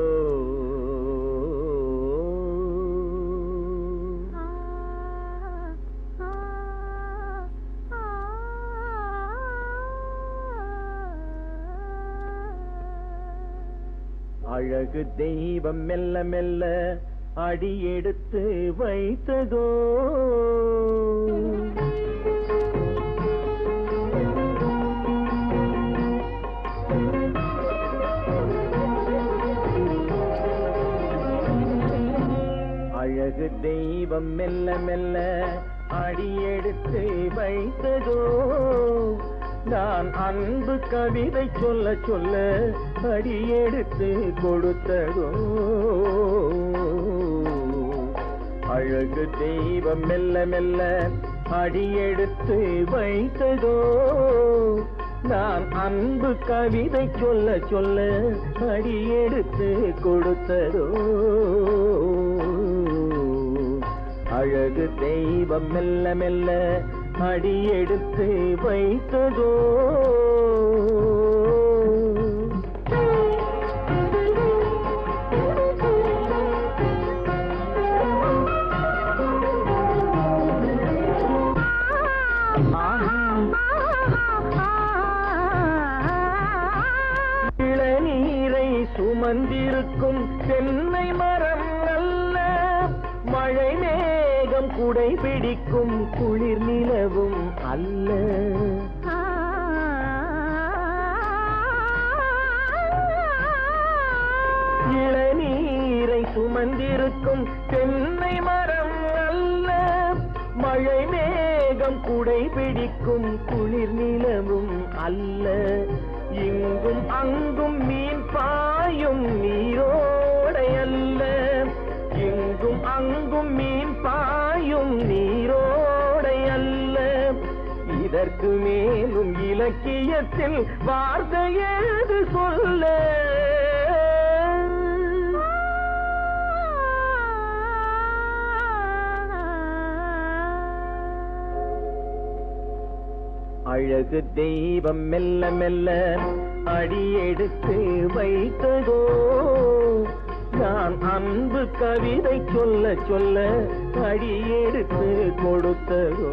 அழகு தெய்வம் மெல்ல மெல்ல அடியெடுத்து வைத்ததோ அழகு தெய்வம் மெல்ல மெல்ல அடியெடுத்து வைத்ததோ நான் அன்பு கவிதை சொல்ல சொல்ல அடியெடுத்து கொடுத்ததோ அழகு தெய்வம் மெல்ல மெல்ல அடியெடுத்து வைத்ததோ நான் அன்பு கவிதை சொல்ல சொல்ல அடியெடுத்து கொடுத்ததோ அழகு தெய்வம் மெல்ல மெல்ல அடியெடுத்து வைத்ததோ இளநீரை சுமந்திருக்கும் தென்னை மரம் அல்ல மழை மேகம் குடை பிடிக்கும் குளிர் நிலவும் அல்ல இளநீரை சுமந்திருக்கும் தென்னை மரம் அல்ல மழை மேகம் குடை பிடிக்கும் குளிர் நிலவும் அல்ல இங்கும் அங்கும் மீன் பாயும் நீரோடை அல்ல இங்கும் அங்கும் மீன் பாயும் நீரோடை அல்ல இதற்கு மேலும் இலக்கியத்தில் வார்த்தை ஏது சொல்ல அழகு தெய்வம் மெல்ல மெல்ல அடியெடுத்து வைத்ததோ நான் அன்பு கவிதை சொல்ல சொல்ல அடியெடுத்து கொடுத்ததோ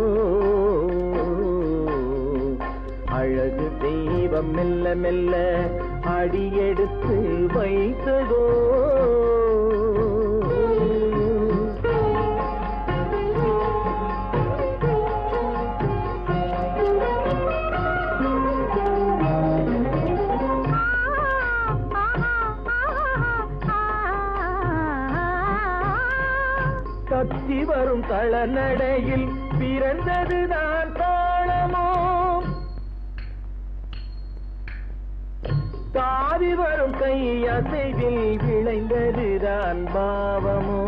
அழகு தெய்வம் மெல்ல மெல்ல அடியெடுத்து வைத்ததோ கத்தி வரும் களநடையில் பிறந்ததுதான் தாளமோ தாவி வரும் கை அசைவில் விளைந்ததுதான் பாவமோ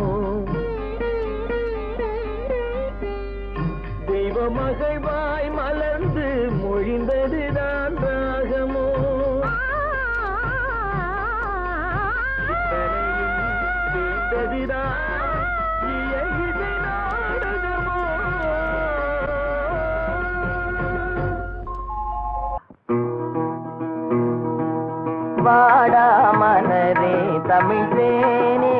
தெய்வ மகிழ்வாய் மலர்ந்து மொழிந்ததுதான் ராகமோ இத்தனையும் சேர்ந்ததுதான் இயைதை நாடகமோ வாடா மலரே தமிழ் தேனே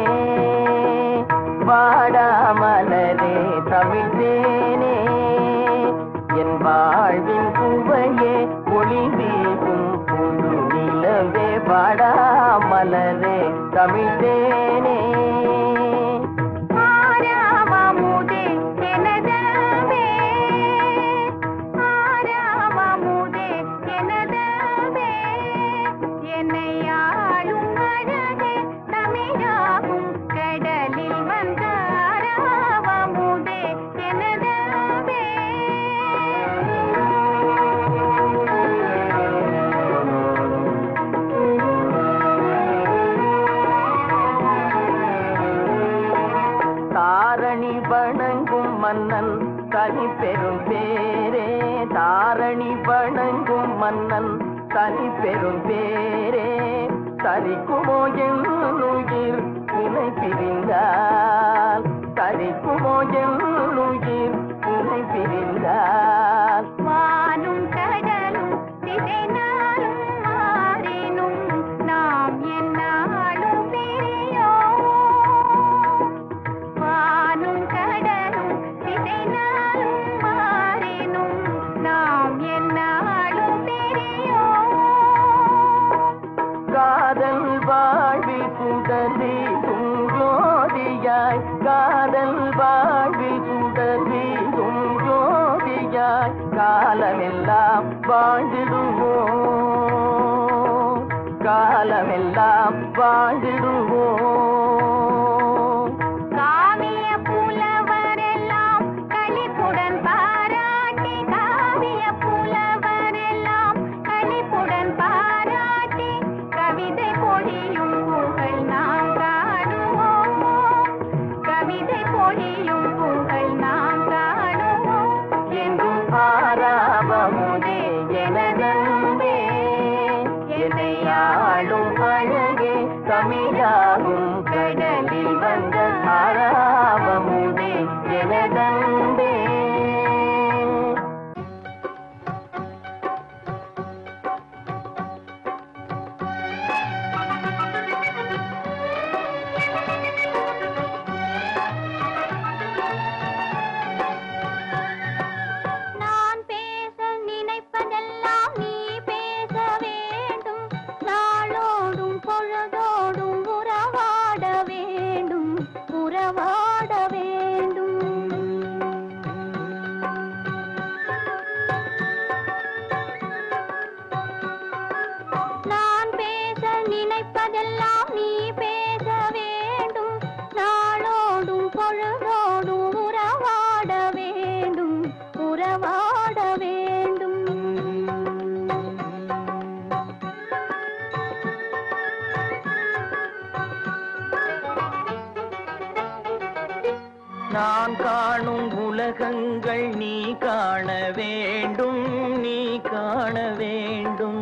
வாடா மலரே தமிழ் தேனே என் வாழ்வின் சுவையே ஒளி வீசும் புது நிலவே வாடா மலரே தமிழ்தேனே ஆராவமுதே எனதவே ஆராவமுதே எனதவே என்னை ஆளும் அழகே தமிழாகும் கடலில் வந்த ஆராவமுதே எனதவே தாரணி வணங்கும் மன்னன் தனி பெரும் பேரே தாரணி வணங்கும் மன்னன் தனி பெரும் பேரே தரிக்குமோ என்னுயிர் இணை பிரிந்தால் தரிக்குமோ என்னுயிர் இணை பிரிந்தால் வானும் கடலும் திசை நாளும் மாறினும் நாம் என்னாலும் பிரியோம் வானும் கடலும் திசை நாளும் மாறினும் நாம் என்னாலும் பிரியோம் காதல் வாழ்வி சுடரி ஜோதியாய் காதல் வாழ்வி சுடரி ஜோதியாய் காலமெல்லாம் வாழ்ந்திடுவோம் காலமெல்லாம் வாழ்ந்திடுவோம் காவிய புலவரெல்லாம் களிப்புடன் பாராட்டி காவிய புலவரெல்லாம் களிப்புடன் பாராட்டி கவிதை பொழியும் புகழ் நாம் காணுவோம் கவிதை பொழியும் புகழ் நாம் காணுவோம் என்றும் ஆராவமுதே எனதன்பே என்னை ஆளும் அழகே தமிழாகும் கடலில் வந்த ஆராவமுதே எனதன்பே நான் பேச நினைப்பதெல்லாம் நீ பேச வேண்டும் நாளோடும் பொழுதோடும் உறவாட வேண்டும் உறவாட வேண்டும் நான் பேச நினைப்பதெல்லாம் நீ பேச வேண்டும் நாளோடும் பொழுதோடும் உறவாட வேண்டும் உறவாட வேண்டும் நான் காணும் உலகங்கள் நீ காண வேண்டும் நீ காண வேண்டும்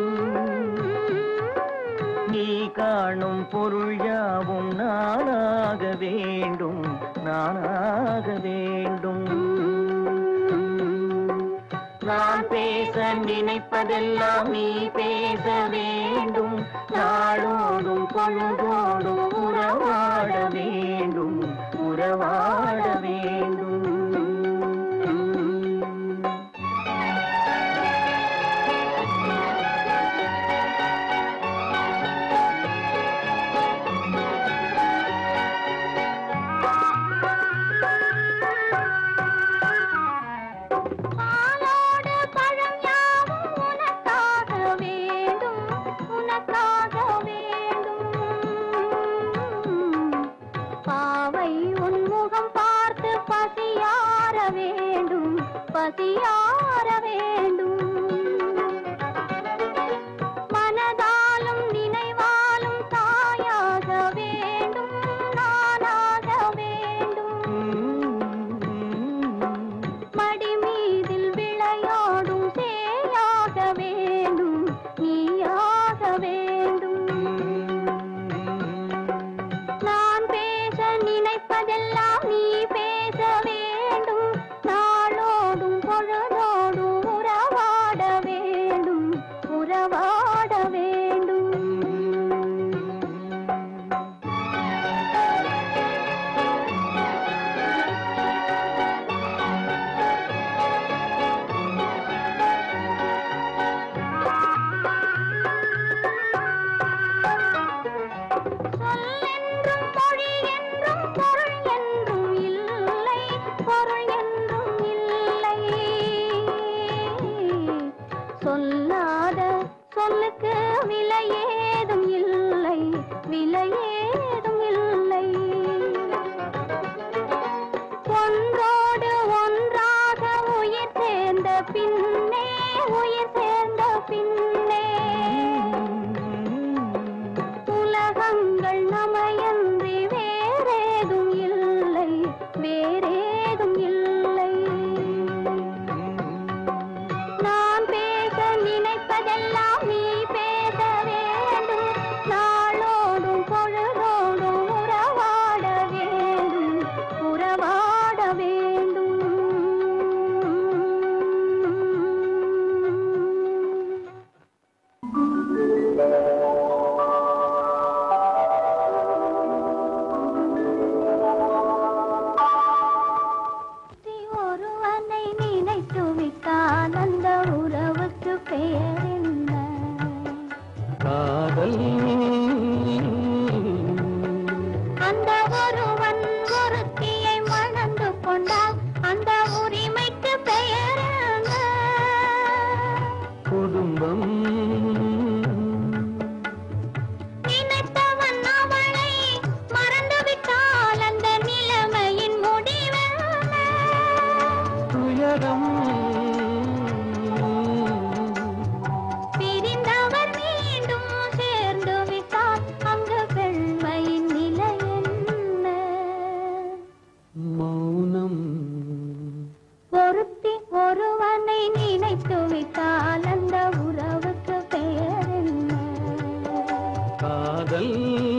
நீ காணும் பொருள் யாவும் நானாக வேண்டும் நானாக வேண்டும் நான் பேச நினைப்பதெல்லாம் நீ பேச வேண்டும் நாளோடும் பொழுதோடும் உறவாட வேண்டும் உறவாட வேண்டும் பாலோடு பழம் யாவும் உனக்காக வேண்டும் உனக்காக வேண்டும் பாவை உன் முகம் பார்த்து சொல்லுக்கு விலை ஏதும் இல்லை விலை ஏதும் இல்லை ஒன்றோடு ஒன்றாக உயிர் சேர்ந்த பின்னே உயிர் சேர்ந்த பின்னே உலகங்கள் நமையன்றி வேறேதும் இல்லை வேறேதும் இல்லை நான் பேச நினைப்பதெல்லாம் நீ பேச வேண்டும் நாளோடும் பொழுதோடும் உறவாட வேண்டும் உறவாட வேண்டும் சுற்றி ஒருவனை நினைத்து விட்டால் அந்த உறவுக்கு பெயர் என்ன காதல் அந்த ஒருவன் ஒருத்தியை மணந்து கொண்டால் அந்த உரிமைக்கு பெயர் என்ன குடும்பம் நினைத்தவன் அவளை மறந்து விட்டால் அந்த நிலைமையின் முடிவென்ன துயரம் பிரிந்தவர் மீண்டும் சேர்ந்து விட்டால் அங்கு பெண்மையின் நிலை என்ன மௌனம் ஒருத்தி ஒருவனை நினைத்து விட்டால் அந்த உறவுக்கு பெயர் என்ன காதல்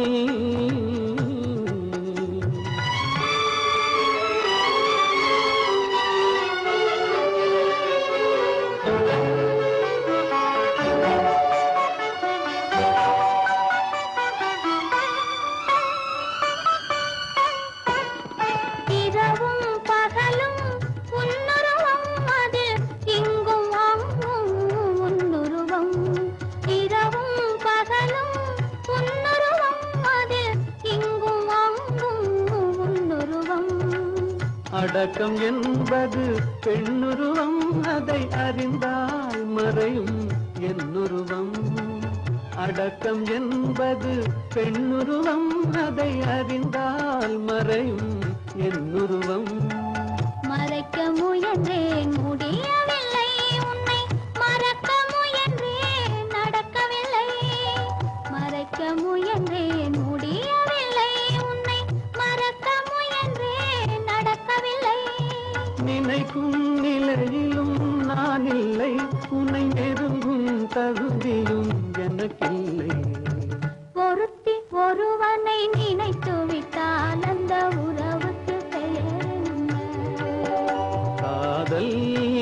இரவும் பகலும் உன்னுருவம் அது இங்கும் அங்கும் உன்னுருவம் இரவும் பகலும் உன்னுருவம் அது இங்கும் அங்கும் உன்னுருவம் அடக்கம் என்பது பெண்ணுருவம் அதை அறிந்தால் மறையும் என்னுருவம் அடக்கம் என்பது பெண்ணுருவம் அதை அறிந்தால் மறையும் என்னுருவம் மறைக்க முயன்றேன் முடியவில்லை உன்னை மறக்க முயன்றேன் நடக்கவில்லை மறைக்க முயன்றேன் முடியவில்லை உன்னை மறக்க முயன்றேன் நடக்கவில்லை நினைக்கும் நிலையிலும் நான் இல்லை உன்னை நெருங்கும் தகுதியும் எனக்கில்லை ஒருத்தி ஒருவனை நினைத்து விட்டால் அந்த உறவுக்கு பெயர் என்ன காதல்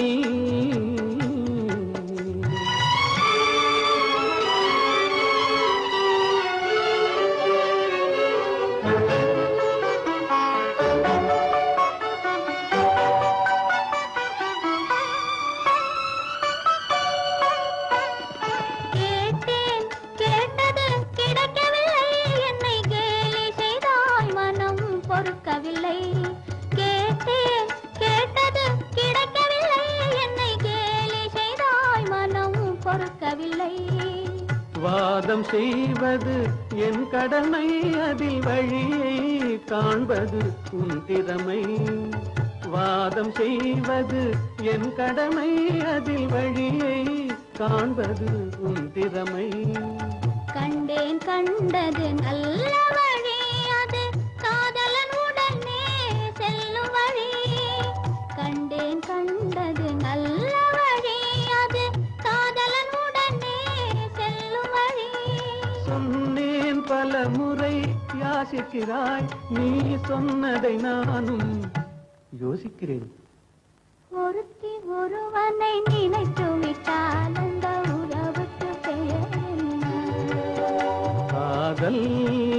கேட்டேன் கேட்டது கிடைக்கவில்லை என்னை கேலி செய்தாய் மனம் பொறுக்கவில்லை கேட்டேன் கேட்டது கிடைக்கவில்லை என்னை கேலி செய்தாய் மனம் பொறுக்கவில்லை வாதம் செய்வது என் கடமை அதில் வழியை காண்பது உன் திறமை வாதம் செய்வது என் கடமை அதில் வழியை காண்பது உன் திறமை கண்டேன் கண்டது நல்ல வழி அது காதலன் உடனே செல்லும் வழி கண்டேன் கண்டது நல்ல வழி அது காதலன் உடனே செல்லும் வழி சொன்னேன் பல முறை யாசிக்கிறாய் நீ சொன்னதை நானும் யோசிக்கிறேன் ஒருத்தி ஒருவனை நினைத்து விட்டால் அந்த உறவுக்கு பெயர் என்ன காதல்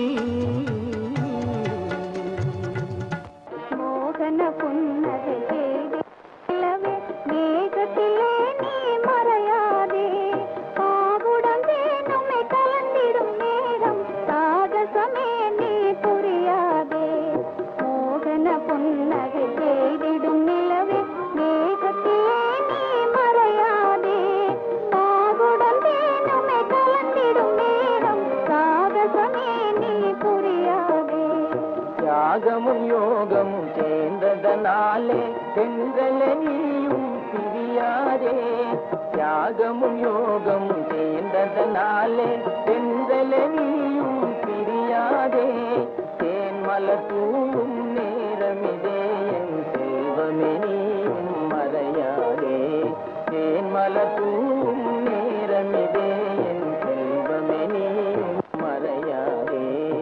மோகன புன்னகை செய்தி நிலவே மேகத்திலே நீ மறையாதே பாவுடன் தேனுமை கலந்திடும் நேரம் சாகசமே நீ புரியாதே மோகன புன்னகை செய்திடும் நிலவே மேகத்திலே நீ மறையாதே பாவுடன் தேனுமை தென்றலே நீயும் பிரியாதே தியாகமும் யோகமும் சேர்ந்ததனாலே தென்றலே நீயும் பிரியாதே தேன் மலர் தூவும் நேரமிதே என் செல்வமே நீயும் மறையாதே தேன் மலர் தூவும் நேரமிதே என் செல்வமே நீயும் மறையாதே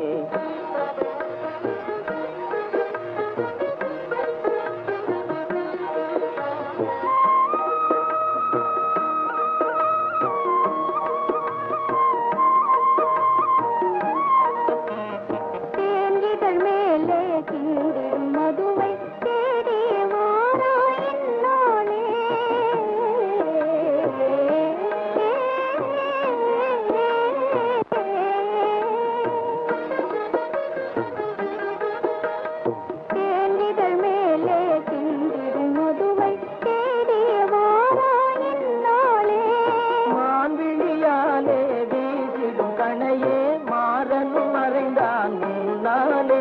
தேன்கிதழ் மேலே கிண்டிடும் மதுவை தேடி வாராயின் நாளே. தேன்கிதழ் மேலே கிண்டிடும் மதுவை தேடி வாராயின் நாளே. மான்விழியாலே வீசிடும் கணையே மாறனும் மறைந்தான் முன்னாலே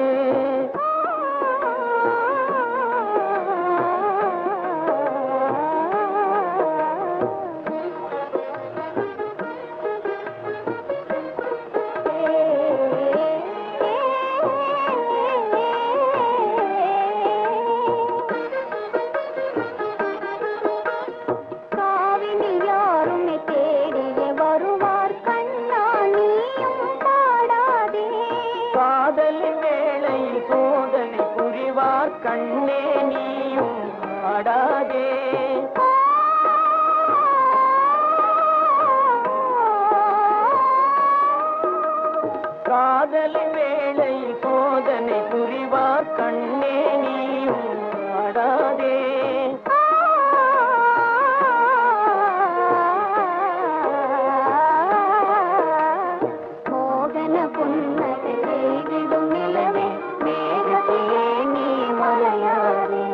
காவினில் யாருமே தேடியே வருவார் கண்ணா நீயும் பாடாதே காதலின் வேளையில் சோதனை புரிவார் கண்ணே நீயும் ஆடாதே காதலின் வேளையில் சோதனை புரிவார் கண்ணே நீயும் ஆடாதே மோகன புன்னகை செய்திடும் நிலவே மேகத்திலே நீ மலையாதே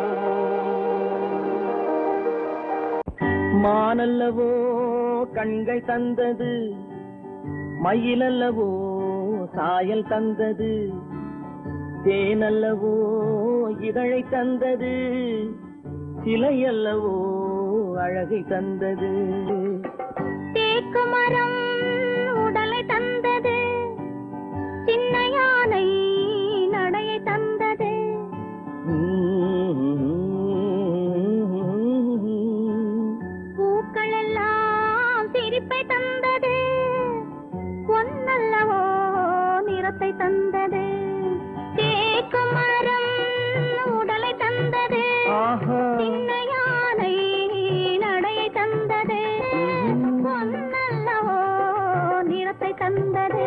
மானல்லவோ கண்கள் தந்தது மயிலல்லவோ சாயல் தந்தது தேனல்லவோ இதழை தந்தது சிலையல்லவோ அழகை தந்தது தேக்கு மரம் உடலை தந்தது சின்ன யானை நடையை தந்தது பூக்கள் எல்லாம் சிரிப்பை தந்தது பொன்னல்லவோ நிறத்தை தந்தது தேக்கு மரம் உடலை தந்தது ஆஹா சின்ன யானை நடையை தந்தது பொன்னல்லவோ நிறத்தை தந்தது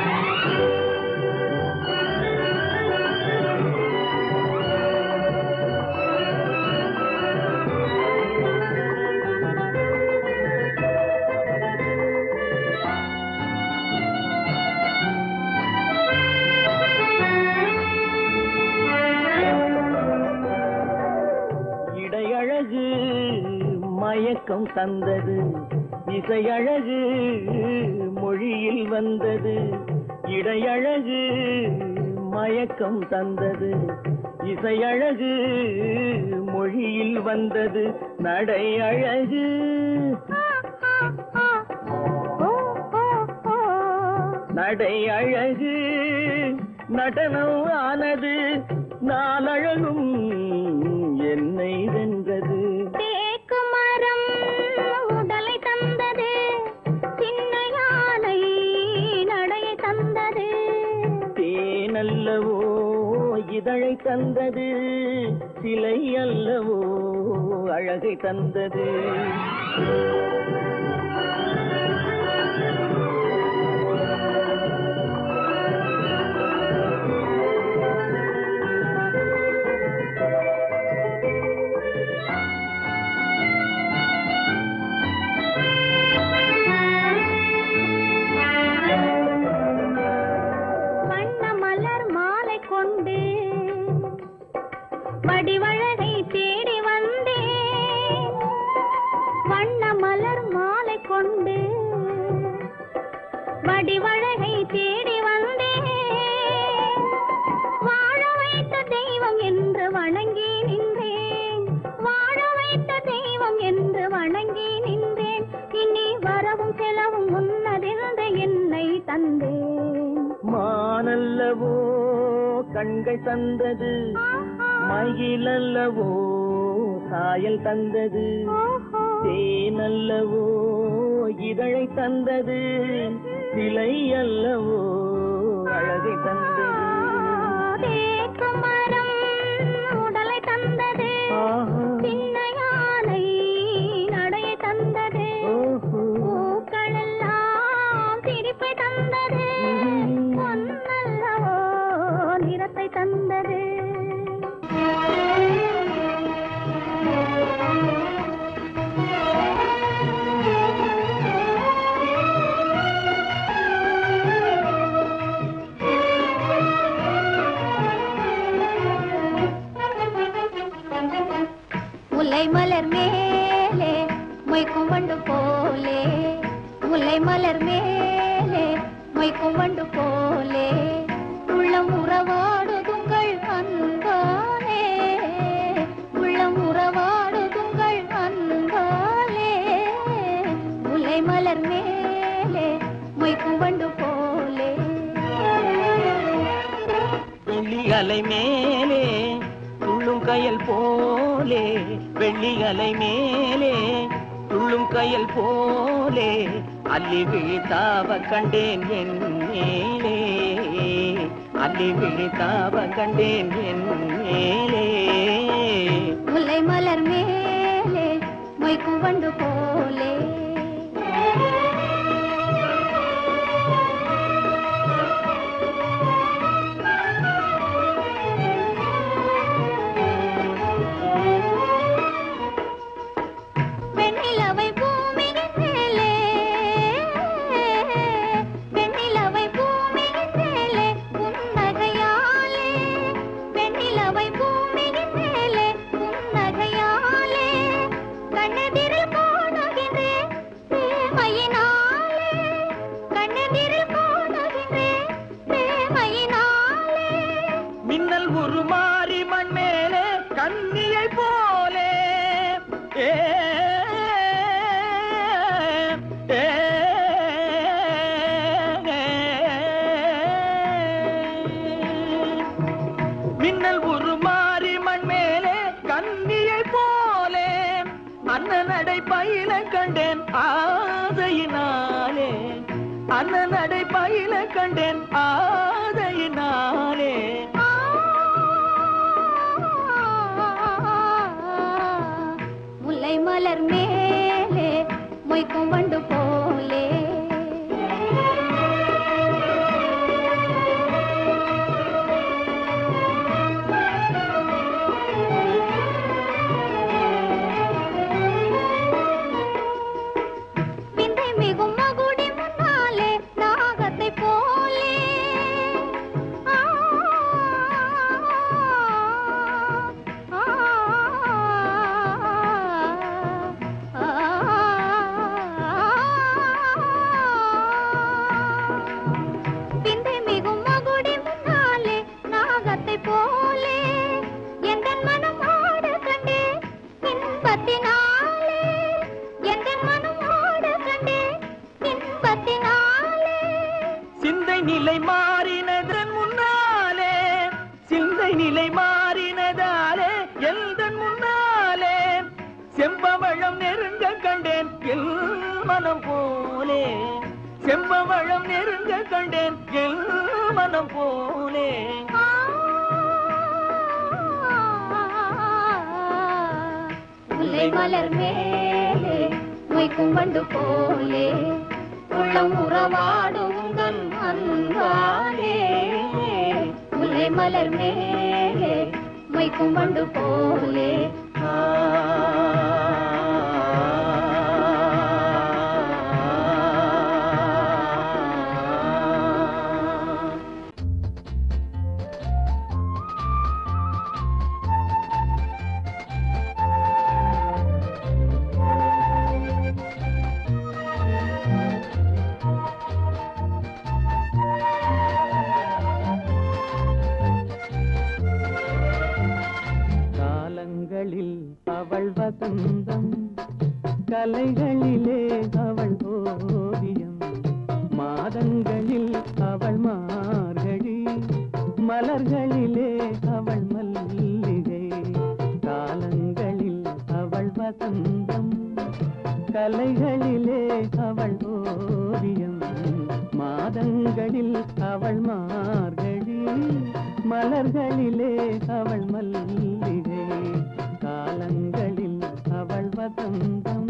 இடையழகு மயக்கம் தந்தது இசையழகு மொழியில் வந்தது இடையழகு மயக்கம் தந்தது இசையழகு மொழியில் வந்தது நடை அழகு நடை அழகு நடனம் ஆனது நாளழகும் என்னை வென்றது தேக்கு மரம் உடலை தந்தது சின்ன யானை நடையை தந்தது தேனல்லவோ இதழை தந்தது சிலை அல்லவோ அழகை தந்தது வண்ண மலர் மாலை கொண்டு வடிவழகை தேடி வந்தேன் வண்ண மலர் மாலை கொண்டு வடிவழகை தேடி வந்தேன் வாழ வைத்த தெய்வம் என்று வணங்கி நின்றேன் தந்தேன் மானல்லவோ கண்கள் தந்தது மயிலல்லவோ சாயல் தந்தது தேனல்லவோ இதழை தந்தது சிலை அல்லவோ அழகை தந்தது தேக்கு மரம் உடலை தந்தது ஆஹா. சின்ன யானை நடையை தந்தது ஓஹோ. பூக்களெல்லாம் சிரிப்பை தந்தது பொன்னல்லவோ நிறத்தை தந்தது முல்லை மலர் மேலே மொய்க்கும் வண்டு போலே முல்லை மலர் மேலே மொய்க்கும் வண்டு போலே உள்ளம் உறவாடுதுங்கள் அன்பாலே உள்ளம் உறவாடுதுங்கள் அன்பாலே முல்லை மலர் மேலே மொய்க்கும் வண்டு போலே வெள்ளி அலை மேலே துள்ளும் கயல் போலே வெள்ளி அலை மேலே துள்ளும் கயல் போலே அள்ளி விழித்தாவ கண்டேன் என் மேலே அள்ளி விழித்தாவ கண்டேன் என் மேலே முல்லை மலர் மேலே மொய்க்கும் வண்டு போலே வெண்ணிலவை பூமியின் மேலே வெண்ணிலவை பூமியின் மேலே புன்னகையாலே வெண்ணிலவை பூமியின் மேலே புன்னகையாலே கண்ணெதிரில் காணுகின்றேன் பிரேமையினாலே கண்ணெதிரில் காணுகின்றேன் பிரேமையினாலே மின்னல் உருமாறி மண் மேலே கண்ணியை போலே ஏ ஏ, மின்னல் உருமாறி மண் மேலே கண்ணியை போலே அண்ணனடை பயில கண்டேன் ஆதையினாலே அண்ணனடை பயில கண்டேன் ஆதையினாலே முல்லை மலர் மேலே மொய்க்கும் வண்டு போலே விந்தை மிகும் மகுடி முன்னாலே நாகத்தை போலே ஆ, ஆ, விந்தை மிகும் மகுடி முன்னாலே நாகத்தை போலே எந்தன் மனம் ஆட கண்டே இன்பத்தினாலே எந்தன் மனம் ஆட கண்டே இன்பத்தினாலே சிந்தை நிலை மாறினதன் முன்னாலே சிந்தை நிலை மாறினதாலே எந்தன் முன்னாலே செம்பவளம் நெருங்க கண்டேன் எல் மனம் போலே செம்பவளம் நெருங்க கண்டேன் எல் மனம் போலே முல்லை மலர் மேலே மொய்க்கும் வண்டு போலே உள்ளம் உறவாடும் உங்கள் அன்பாலே முல்லை மலர் மேலே மொய்க்கும் வண்டு போலே காலங்களில் அவள் வசந்தம் கலைகளிலே அவள் ஓவியம் மாத மாதங்களில் அவள் மார்கழி மலர்களிலே அவள் மல்லிகை காலங்களில் அவள் வசந்தம் கலைகளிலே அவள் ஓவியம் மாதங்களில் அவள் மார்கழி மலர்களிலே அவள் மல்லிகை காலங்களில் அவள் வசந்தம்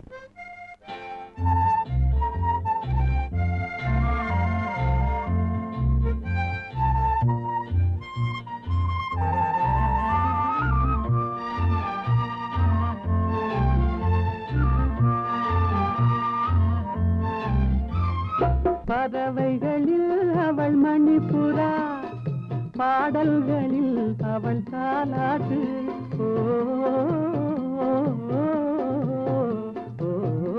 பறவைகளில் அவள் மணிப்புறா பாடல்களில் அவள் தாலாட்டு ஓ, ஓ, ஓ,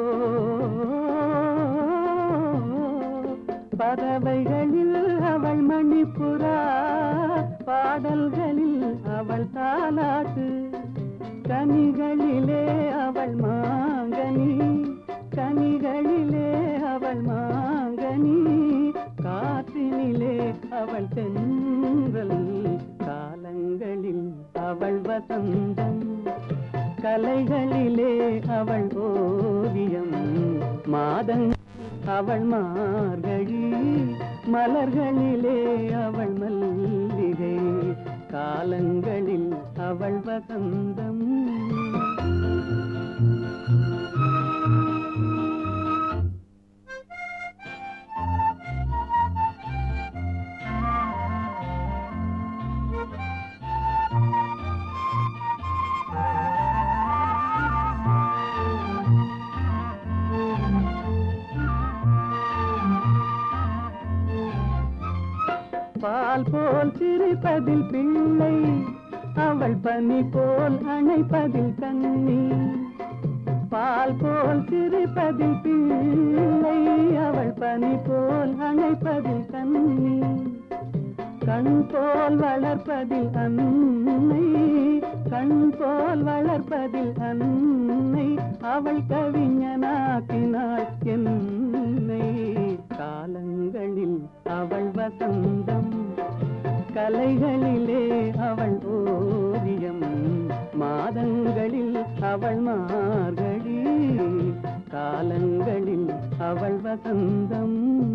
பறவைகளில் அவள் மணிப்புறா பாடல்களில் அவள் தாலாட்டு கனிகளிலே அவள் மாங்கனி கனிகளிலே அவள் மாங்கனி காற்றினிலே அவள் தென்றல் காலங்களில் அவள் வசந்தம் கலைகளிலே அவள் ஓவியம் மாதங் அவள் மார்கழி மலர்களிலே அவள் மல்லிகை காலங்களில் அவள் வசந்தம் பால் போல் சிரிப்பதில் பிள்ளை அவள் பனி போல் அணைப்பதில் கண்ணி பால் போல் சிரிப்பதில் பிள்ளை அவள் பனி போல் அணைப்பதில் கண்ணி கண் போல் வளர்ப்பதில் அன்னை கண் போல் வளர்ப்பதில் அன்னை அவள் கவிஞனாக்கினாள் என்னை காலங்களில் அவள் வசந்தம் கலைகளிலே அவள் ஓவியம் மாதங்களில் அவள் மார்கழி காலங்களில் அவள் வசந்தம்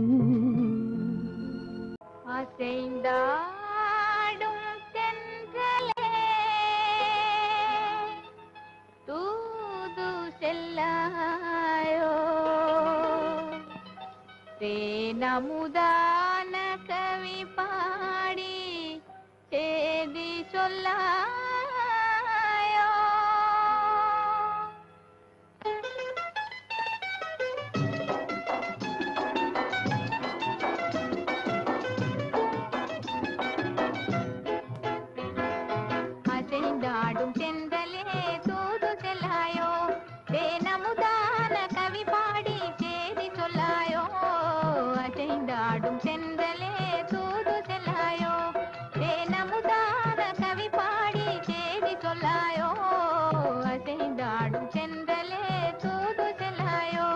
அசைந்தாடும் தென்றலே தூது செல்லாயோ தேனமுதான கவி பாடி சேதி சொல்லாயோ அசைந்தாடும் செந்தலே தூது செல்லாயோ தேனமுதான கவி பாடி சேதி சொல்லாயோ அசைந்தாடும் செந்தலே தூது செல்லாயோ தேனமுதான கவி பாடி சேதி சொல்லாயோ அசைந்தாடும் செந்தலே தூது செல்லாயோ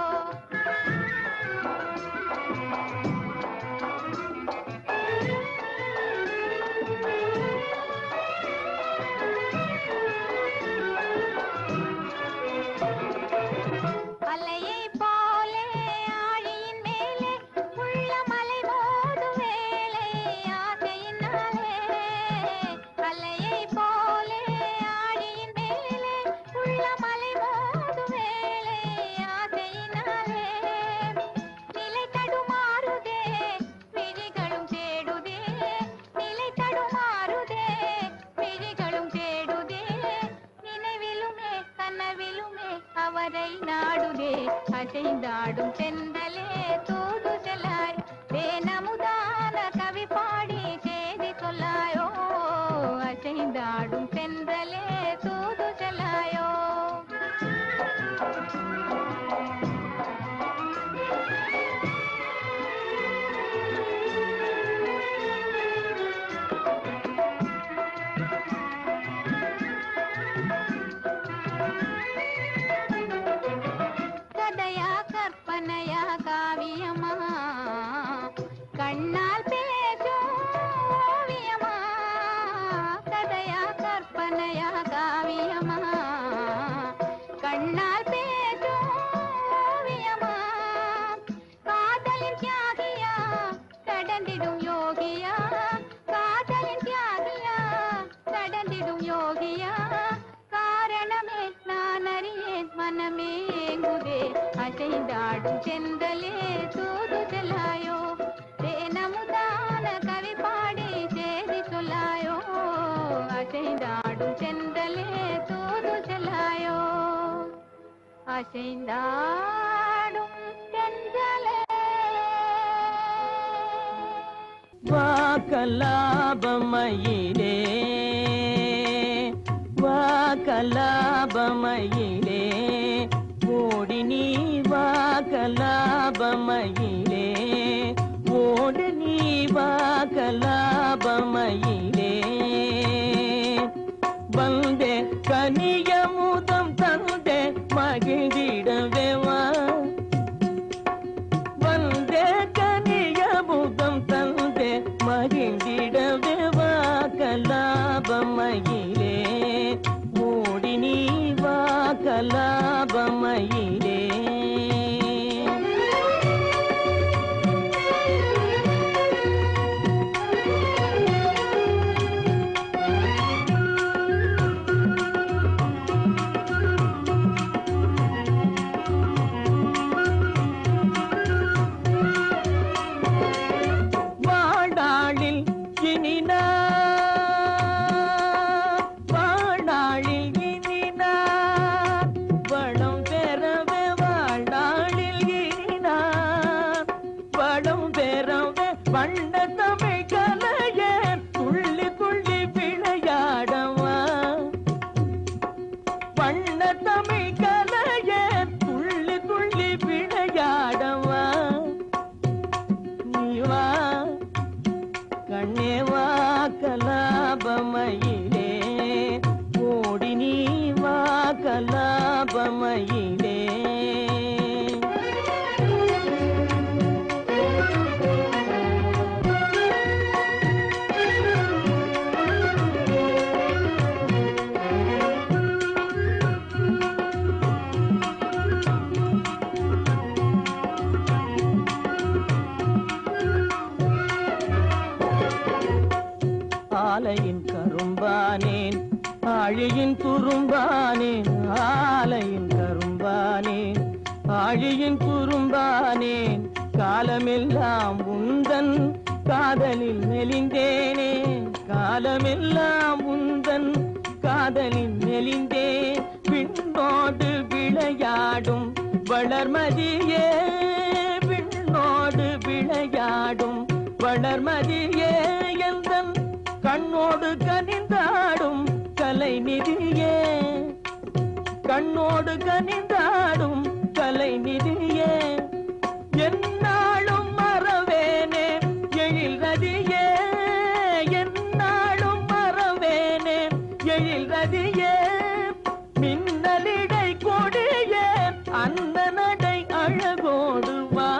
அலையை போலே ஆழியின் மேலே உள்ள மலை மோதும் வேளை ஆசையினாலே அலையை போலே ஆழியின் மேலே உள்ள மலை மோதும் வேளை ஆசையினாலே நிலை தடுமாறுதே விழிகளும் தேடுதே நிலை தடுமாறுதே விழிகளும் தேடுதே நினைவிலுமே கனவிலுமே அவரை நாடுதே அசைந்தாடும் செந்தலே தூது செல்லாய் தேனமுதான கவி பாடி செய்தி சொல்லாயோ அசைந்தாடும் செந்தலே தூது செல்லாயோ கதையா கற்பனையா கடந்திடும் யோகியா காதலின் தியாகியா கடந்திடும் யோகியா காரணமே நான் அறியேன் மனமே ஏங்குதே அசைந்தாடும் செந்தலே தூது செல்லாயோ தேனமுதான கவி பாடி செய்தி சொல்லாயோ அசைந்தாடும் செந்தலே தூது செல்லாயோ அசைந்தாடும் செந்தலே வாக்கலாபமயிலே வாக்கலாபமயிலே ஓடி நீ வாக்கலாபமயிலே ஓடி நீ வாக்கலாபமயிலே வந்தே கனியமுதம் தந்தே மகிழ்ந்திடவே வா வந்தே கனியமுகம் தந்தே மகிழ்ந்திடவே வா கலாபமயிலே ஓடி நீ வா கலாபமயிலே வாழாளில் இனினா வாழாளில் இனினா வளம் பெறவே வாழாளில் இனினா வளம் பெறவே வண்ண தமிழ் கலையே துள்ளி துள்ளி விளையாடவா வண்ண தமிழ் கலையே துள்ளி துள்ளி விளையாடவா நீ வா கண்ணே வா கலாபமயிலே ஓடி நீ வா கலாபமயிலே ஆலையின் கரும்பானேன் ஆழியின் துரும்பானேன் ஆலையின் கரும்பானேன் ஆழியின் குறும்பானேன் காலமெல்லாம் உந்தன் காதலில் மெலிந்தேனே காலமெல்லாம் உந்தன் காதலில் மெலிந்தே விண்ணோடு விளையாடும் வளர்மதியே விண்ணோடு விளையாடும் வளர்மதியே எந்தன் கண்ணோடு கனிந்தாடும் கலை நிதியே கண்ணோடு கனிந்தாடும் கலை நிதியே என்னாலும் மறவேனே எழில் ரதியே என்னாலும் மறவேனே எழில் ரதியே மின்னலிடை கொடியே அந்த நடை அழகோடு வா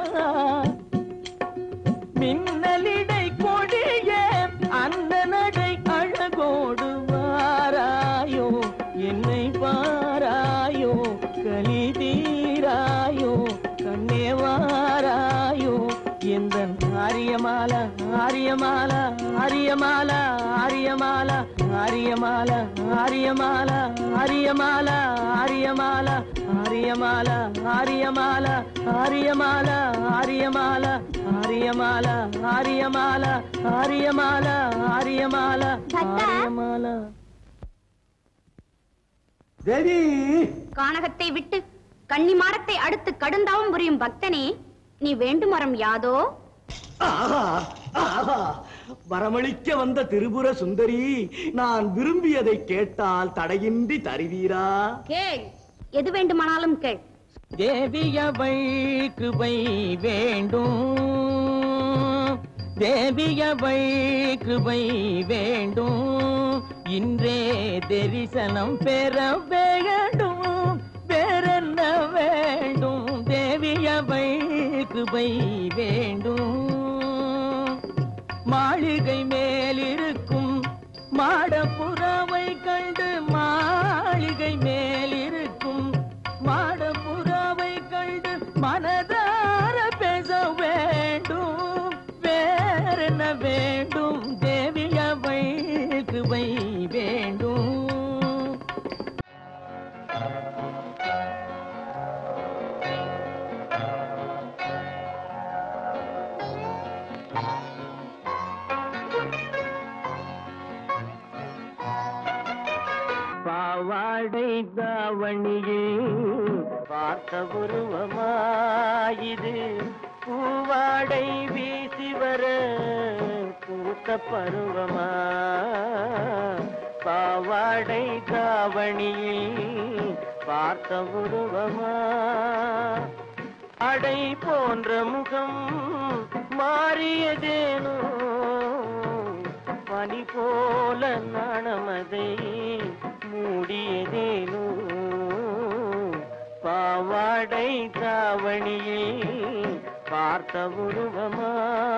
மின்னலிடை கொடியே அந்த நடை அழகோடு வாராயோ என்னை பாராயோ கலி தீராயோ கண்ணே வாராயோ எந்த ஆரியமால ஆரியமால ஆரியமால ஆரியமால ஆரியமால ஆரியமால ஆரியமால ஆரியமால ஆரியமால ஆரியமால ஆரியமால ஆரியமால ஆரியமால ஆரியமால ஆரியமால ஆரியமால ஆரியமால தேவி கானகத்தை விட்டு கன்னிமாரத்தை அடுத்து கடுந்தாவும் புரியும் பக்தனே நீ வேண்டுமரம் யாதோ ஆஹா ஆஹா வரமளிக்க வந்த திரிபுர சுந்தரி நான் விரும்பியதை கேட்டால் தடையின்றி தருவீரா கேள் எது வேண்டுமானாலும் கேள் தேவியவள் கிருபை வேண்டும் தேவியவள் கிருபை வேண்டும் இன்றே தரிசனம் பெற வேண்டும் வேறென்ன வேண்டும் தேவியவள் கிருபை வேண்டும் மாளிகை மேலிருக்கும் மாடப்புறாவை கண்டு மாளிகை மேலிருக்கும் மாடப்புறாவை கண்டு மனதார பேச வேண்டும் வேற பாவாடை தாவணியில் பார்த்த உருவமாயிது பூவாடை வீசி வர பூத்த பருவமா பாவாடை தாவணியில் பார்த்த உருவமா அடை போன்ற முகம் மாறியதேனோ பனி போல நாணமதை மூடியதேனோ பாவாடை தாவணியில் பார்த்த உருவமா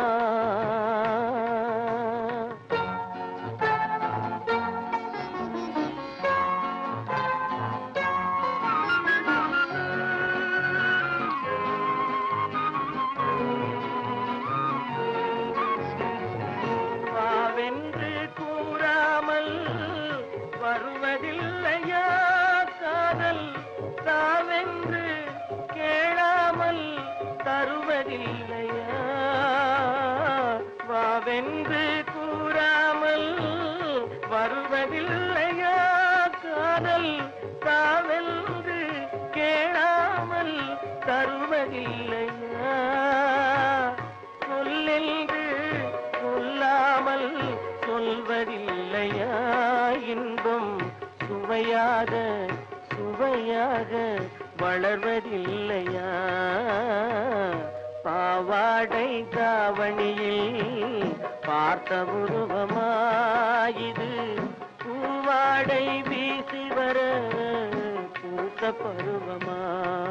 வாவென்று கூறாமல் வருவதில்லையா காதல் தாவென்று கேளாமல் தருவதில்லையா வாவென்று கூறாமல் வருவதில்லையா காதல் தாவென்று கேளாமல் தருவதில்லையா சொல்லென்று சொல்லாமல் சொல்வதில்லையா இன்பம் சுவையாக சுவையாக வளர்வதில்லையா பாவாடை தாவணியில் பார்த்த உருவமாயிது பூவாடை வீசி வர பூத்த பருவமா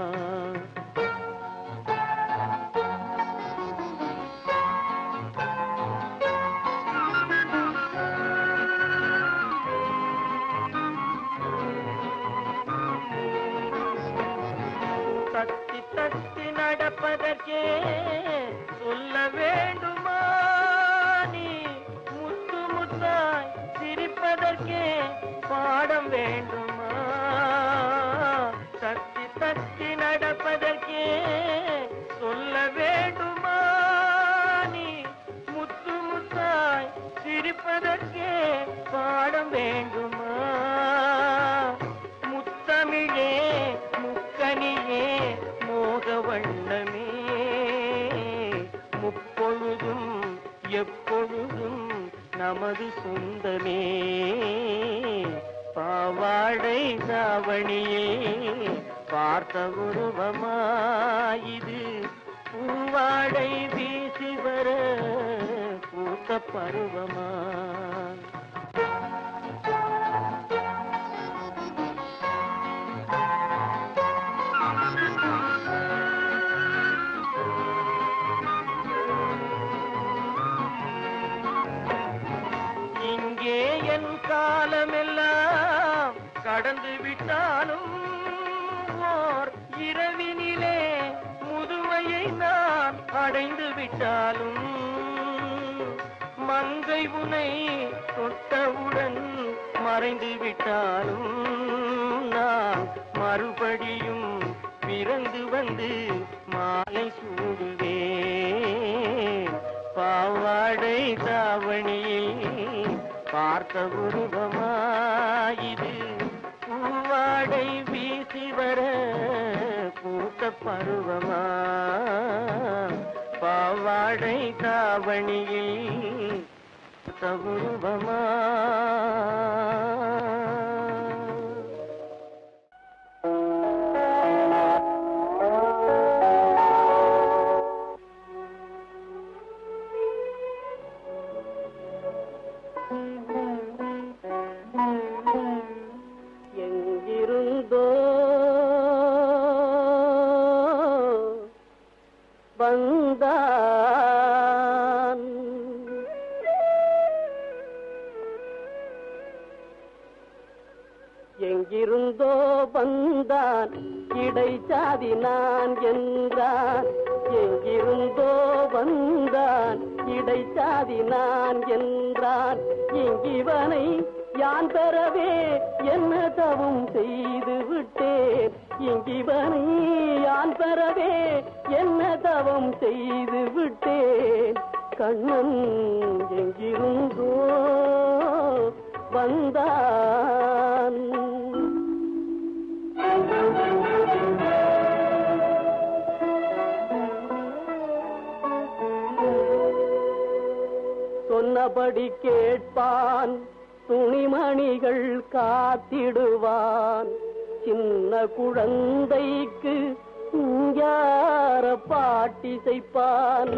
தத்தி தத்தி நடப்பதற்கே சொல்ல வேண்டுமா நீ முத்து முத்தாய் சிரிப்பதற்கே பாடம் வேண்டுமா தத்தி தத்தி நடப்பதற்கே சொல்ல வேண்டுமா நீ முத்து முத்தாய் சிரிப்பதற்கே பாடம் வேண்டுமா முத்தமிழே முக்கனியே மோக வண்ணமே முப்பொழுதும் எப்பொழுதும் நமது சொந்தமே பாவாடை தாவணியே பார்த்த உருவமாயிது பூவாடை வீசி வர பூத்த பருவமா இங்கே என் காலமெல்லாம் கடந்து விட்டாலும் ஓர் இரவினிலே முதுமையை நான் அடைந்து விட்டாலும் மங்கை உனை தொட்டவுடன் மறைந்து விட்டாலும் நான் மறுபடியும் பிறந்து வந்து மாலை சூடுவேன் பாவாடை தாவணியில் பார்த்த உருவமாயிது பூவாடை வீசி வர பூத்த பருவமா பாவாடை தாவணியில் பார்த்த உருவமா எங்கிருந்தோ வந்தான் எங்கிருந்தோ வந்தான் இடைச்சாதி நான் என்றான் எங்கிருந்தோ வந்தான் இடைச்சாதி நான் என்றான் இங்கிவனை யான் பெறவே என்ன தவம் செய்து விட்டேன் இங்கிவனை யான் பெறவே என்ன தவம் செய்து விட்டேன் கண்ணன் எங்கிருந்தோ வந்தான் சொன்னபடி கேட்பான் துணிமணிகள் காத்திடுவான் சின்ன குழந்தைக்கு யார பாட்டி செய்ப்பான்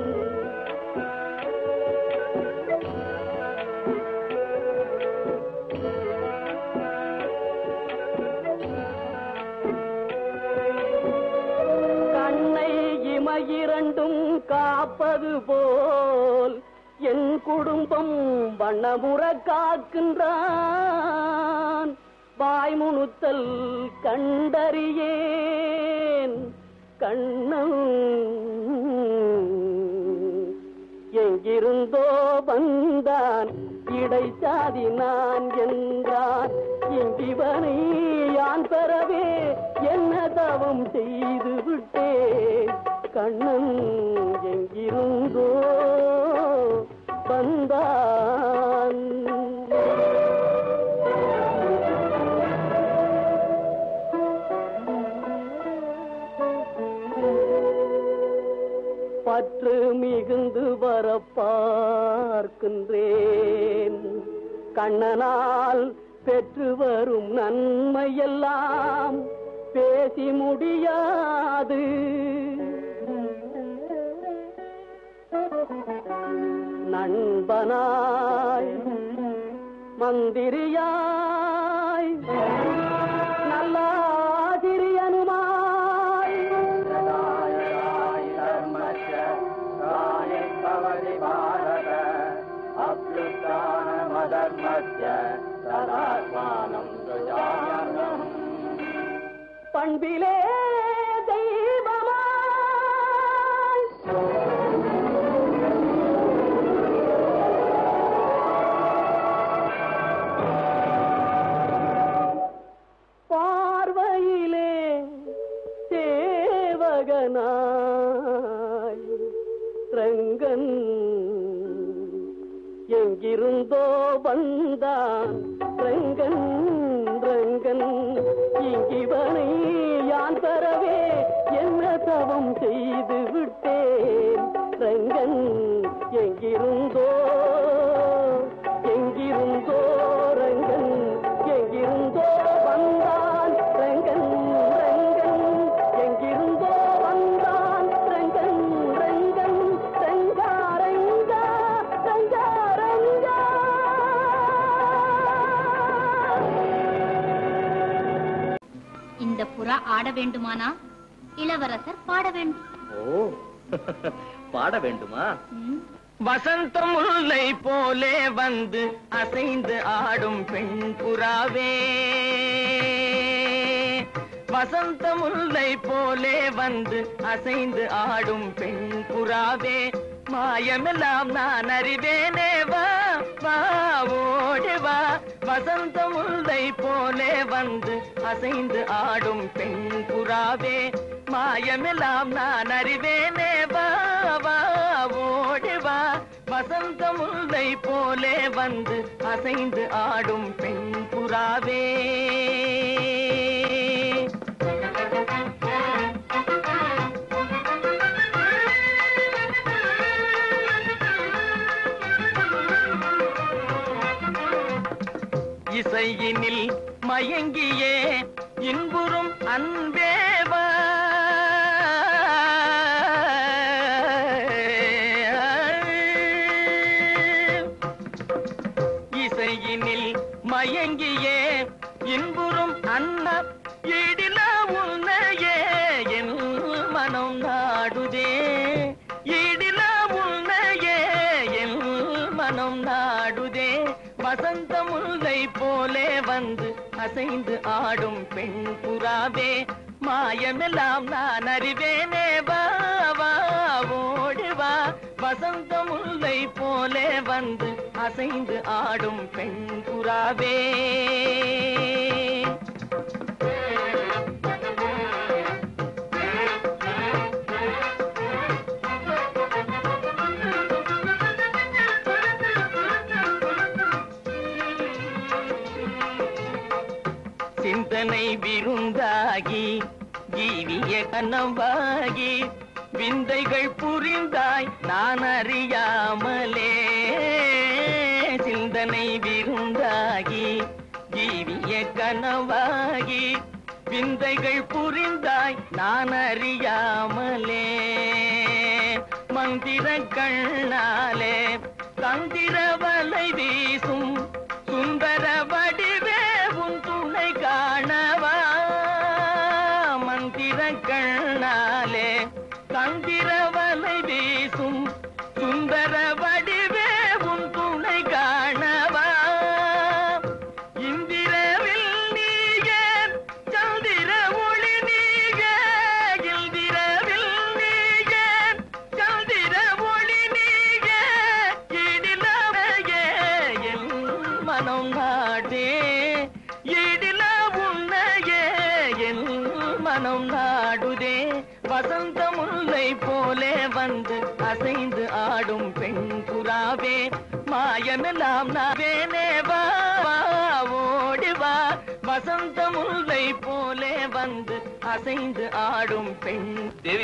கண்ணை இமையிரண்டும் காப்பது போல் என் குடும்பம் வண்ணமுற காக்கின்றான் வாய்முணுத்தல் கண்டறியேன் கண்ணம் எங்கிருந்தோ வந்தான் இடைச்சாதி நான் என்றான் இங்கிவனை யான் பெறவே என்ன தவம் செய்து விட்டேன் கண்ணன் எங்கிருந்தோ வந்தான் பற்று மிகுந்து வர பார்க்கின்றேன் கண்ணனால் பெற்று வரும் நன்மையெல்லாம் பேசி முடியாது நண்பனாய் மந்திரியாய் நல்லாதிரியனுமாய் பண்பிலே தெய்வமாய் பார்வையிலே சேவகனாய் ரங்கன் எங்கிருந்தோ வந்தான் ரங்கன் ரங்கன் இங்கிவனை யான் பெறவே என்ன தவம் செய்து விட்டேன் ரங்கன் எங்கிருந்தோ எங்கிருந்தோ ரங்கன் எங்கிருந்தோ வந்தான் ரங்கன் ரங்கன் எங்கிருந்தோ வந்தான் ரங்கன் ரங்கன் ரங்கா ரங்கா ரங்கா ரங்கா இந்த புறா ஆட வேண்டுமானா இளவரசர் பாட வேண்டும் ஓ பாட வேண்டுமா ம். வசந்த முல்லை போலே வந்து அசைந்து ஆடும் பெண் புறாவே வசந்த முல்லை போலே வந்து அசைந்து ஆடும் பெண் புறாவே மாயமெல்லாம் நான் அறிவேனே வா வா ஓடி வா வசந்த முல்லை போலே வந்து அசைந்து ஆடும் பெண் புறாவே மாயமெல்லாம் நான் அறிவேனே வா வா ஓடி வா வசந்த முல்லை போலே வந்து அசைந்து ஆடும் பெண் புறாவே இசையினில் மயங்கியே இன்புறும் அன்பேவா இசையினில் மயங்கியே இன்புறும் அன்ன இடில உன்னையே என் மனம் நாடுதே இடில உன்னையே என் மனம் நாடுதே வசந்த முல்லை போலே வந்து அசைந்து ஆடும் பெண் புறாவே மாயமெல்லாம் நான் அறிவேனே வா வா ஓடி வா வசந்த முல்லை போலே வந்து அசைந்து ஆடும் பெண் புறாவே சிந்தனை விருந்தாகி ஜீவிய கனவாகி விந்தைகள் புரிந்தாய் நான் அறியாமலே சிந்தனை விருந்தாகி ஜீவிய கனவாகி விந்தைகள் புரிந்தாய் நான் அறியாமலே மந்திர கண்ணாலே தந்திர வலை வீசும் சுந்தர வடிவே உன் துணை காணவா மந்திர கண்ணாலே தந்திர வலை வீசும் சுந்தர வடிவே உன் துணை காணவா இந்திரவில் நீயே சந்திர ஒளி நீயே இந்திரவில் நீயே சந்திர ஒளி நீயே இடிலவையே என் மனம் நாடே இடில உன்னையே என் மனம் நாடுதே வசந்த முல்லை போலே வந்து அசைந்து ஆடும் பெண் புறாவே மாயமெல்லாம் நாவேனே வா வா, ஓடி வா வசந்த முல்லை போலே வந்து அசைந்து ஆடும் பெண் தேவி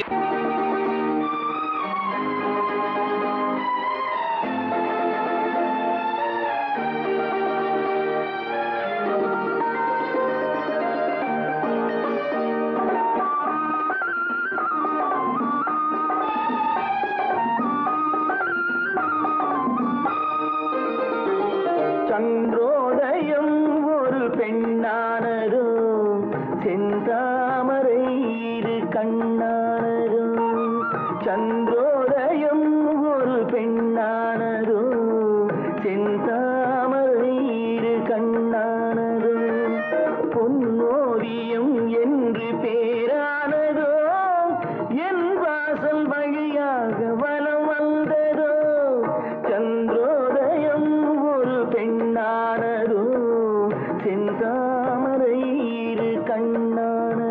சந்திரோதயம் ஒரு பெண்ணானதோ செந்தாமரை இரு கண்ணானதோ சந்திரோதயம் ஒரு பெண்ணானதோ செந்தாமரை இரு கண்ணானதோ பொன்னோவியம் என்று பேரானதோ என் வாசல் வழியாக வலம் வந்ததோ சந்திரோதயம் ஒரு பெண்ணானதோ செந்தாமரை இரு கண்ணானதோ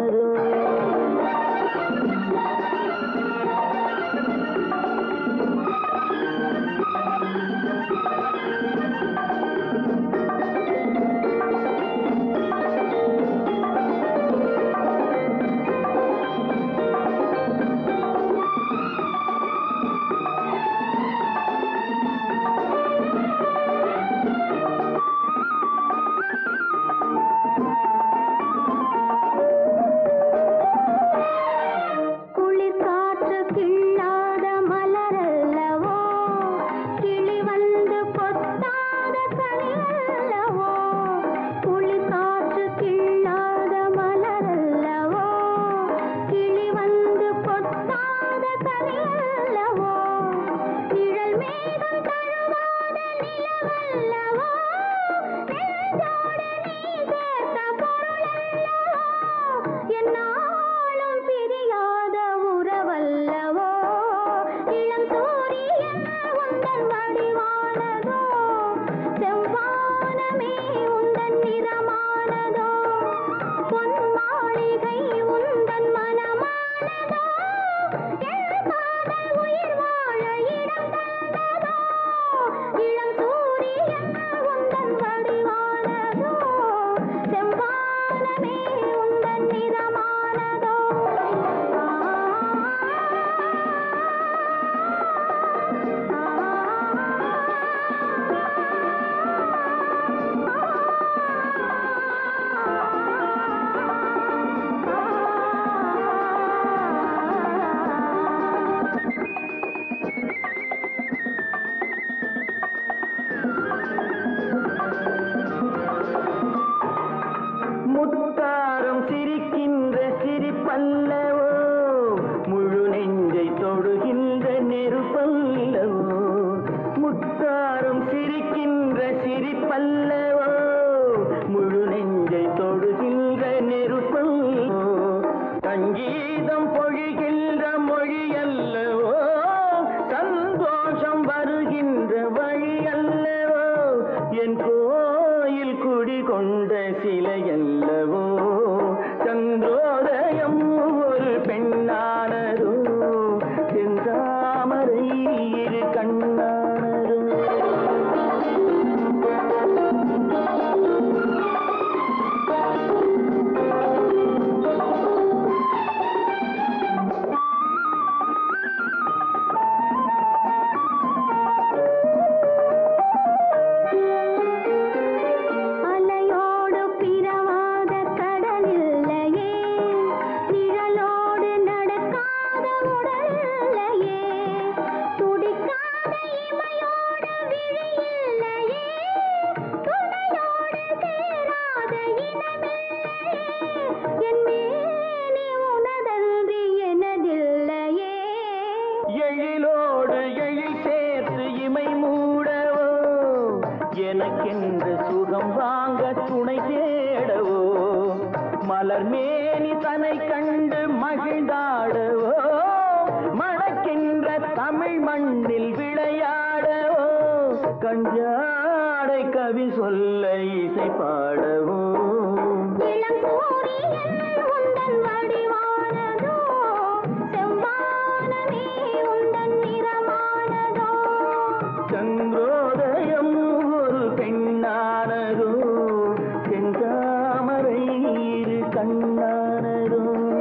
எனக்கென்று சுகம் வாங்க துணை தேடவோ மலர் மேனி தனை கண்டு மகிழ்ந்தாடவோ மணக்கின்ற தமிழ் மண்ணில் விளையாடவோ கஞ்சாடை கவி சொல்ல இசை பாடவோ இளம் சூரியன் உந்தன் வடிவானதோ செவ்வானமே உந்தன் நிறமானதோ சந்திரோதயம் ஒரு பெண்ணானதோ செந்தாமரை இரு கண்ணானதோ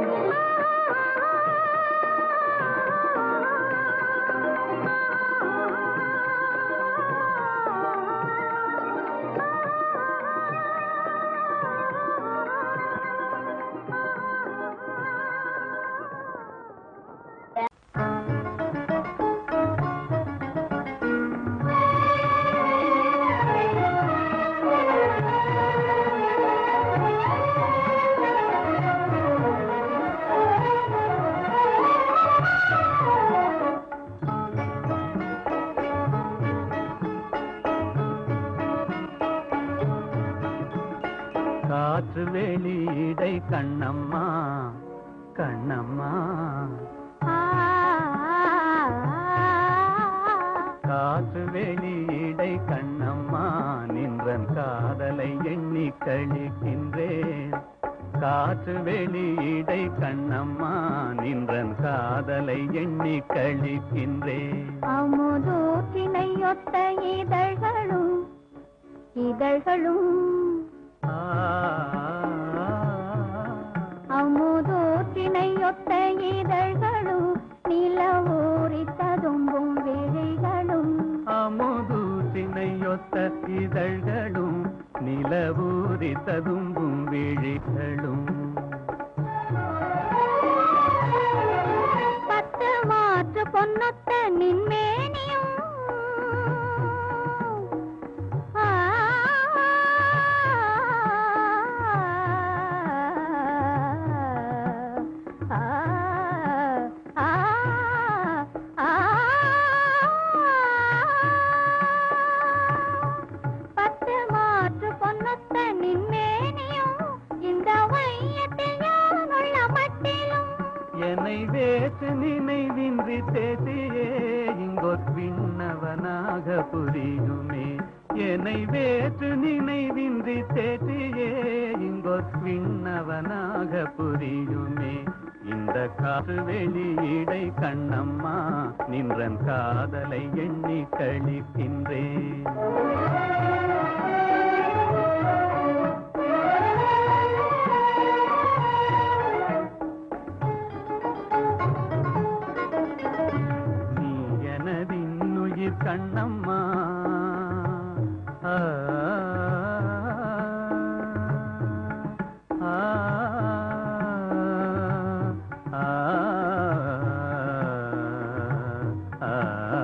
காற்று வெளியிடை கண்ணம்மா கண்ணம்மா காற்று வெளியிடை கண்ணம்மா நின்றன் காதலை எண்ணி கழிக்கின்றேன் காற்று வெளியிடை கண்ணம்மா நின்றன் காதலை எண்ணி கழிக்கின்றேன் அமுதூற்றினையொத்த இதழ்களும் இதழ்களும் ஆ, அமுதூற்றினையொத்த இதழ்களும் நிலவூரி ததும்பும் விழிகளும் அமுதூற்றினையொத்த இதழ்களும் நிலவூரி ததும்பும் விழிகளும் பத்து மாற்று பொன்னொத்த நின்மேனியும் ஆ, ஆ, ஆ, ஆ, பத்து மாற்று பொன்னொத்த நின்மேனியும் இந்த வையத்தில் யானுள்ள மட்டிலும் என்னை வேற்று நினைவின்றி தேசியே இங்கொத் விண்ணவனாக புரியுமே என்னை வேற்று நினைவின்றி தேசியே இங்கொத் விண்ணவனாக புரியுமே இந்த காற்று வெளியிடை கண்ணம்மா நின்றன் காதலை எண்ணி கழிக்கின்றேன் நீ எனதின்னுயிர் கண்ணம்மா ஆ, ஆ, ஆ, ஆ,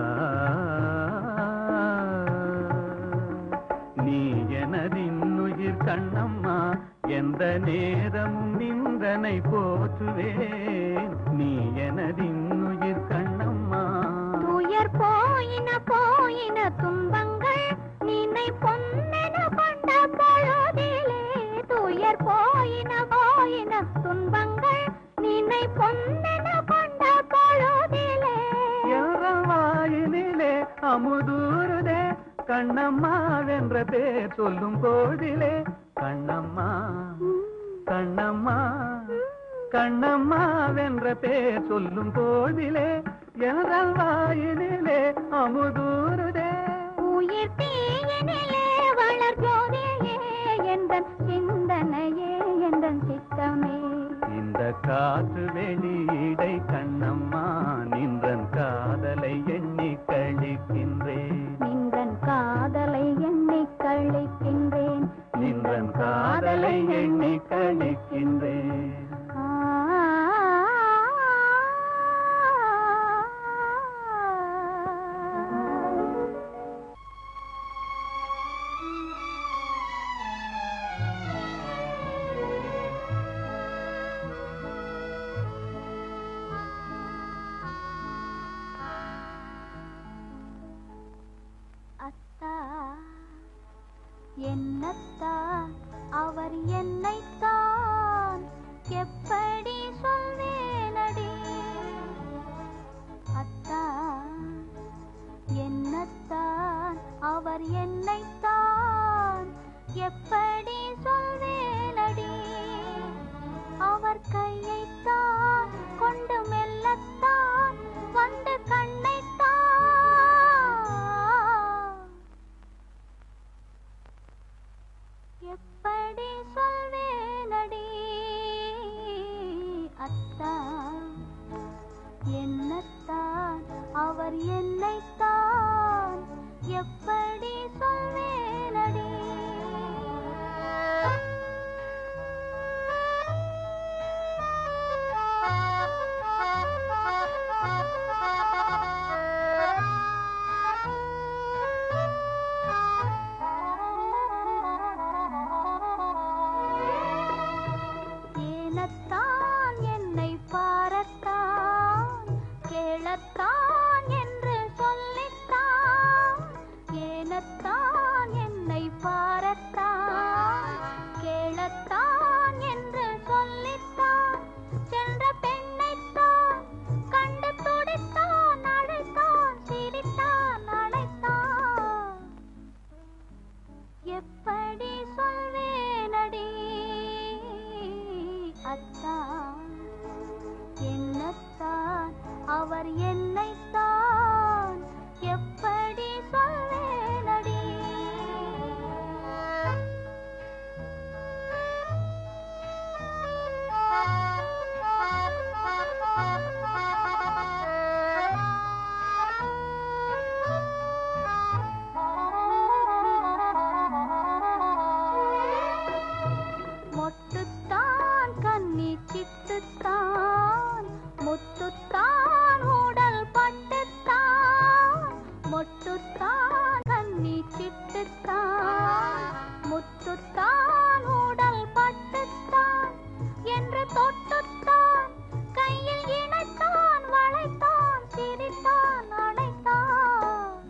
நீ எனதின்னுயிர் கண்ணம்மா எந்த நேரமும் நின்றனை போற்றுவேன் நீ எனதின்னுயிர் கண்ணம்மா துயர் போயின போயின துன்பங்கள் நினை பொன்னென கொண்ட பொழுதிலே துயர் போயின போயின துன்பங்கள் நினை பொன்னென கொண்ட பொழுதிலே என்ற வாயினிலே அமுதூருதே கண்ணம்மா வென்ற பேர் சொல்லும் போதிலே கண்ணம்மா கண்ணம்மா கண்ணம்மா வென்ற பேர் சொல்லும் போதிலே என்ற வாயினிலே அமுதூருதே உயிர் தீயினிலே வளர் ஜோதியே எந்தன் சிந்தனையே எந்தன் சித்தமே இந்த காற்று வெளியிடை கண்ணம்மா நின்றன் காதலை எண்ணி கழிக்கின்றேன் நின்றன் காதலை எண்ணி கழிக்கின்றேன் நின்றன் காதலை எண்ணி கழிக்கின்றேன் ஆ என்னத்தான் அவர் என்னைத்தான் எப்படி சொல்வேனடி அத்தான் என்னத்தான் அவர் என்னைத்தான் எப்படி சொல்வேனடி அவர் கையைத்தான் கொண்டு மெல்லத்தான் வந்து கண்ணைத்தான் எப்படி சொல்வேனடி அத்தா என்னத்தான் அவர் என்னைத்தான் எப்படி சொல்வேனடி ஏனத்தான் என்னை பாரத்தான் கேளத்தான் என்று சொல்லித்தான் ஏனத்தான் என்னை பாரத்தான் கேளத்தான் என்று சொல்லித்தான் சென்ற பெண்ணைத்தான் கண்டு துடித்தான் அழைத்தான் சிரித்தான் அழைத்தான் எப்படி சொல்வேனடி அத்தான் என்னத்தான் அவர் என்னைத்தான் எப்படி சொல்வேனடி மொட்டுத்தான் கன்னி சிட்டுத்தான் முத்துத்தான் உடல் பட்டுத்தான் மொட்டுத்தான் கன்னி சிட்டுத்தான் முத்துத்தான் உடல் பட்டுத்தான் என்று தொட்டுத்தான் கையில் இணைத்தான் வளைத்தான் சிரித்தான் அழைத்தான்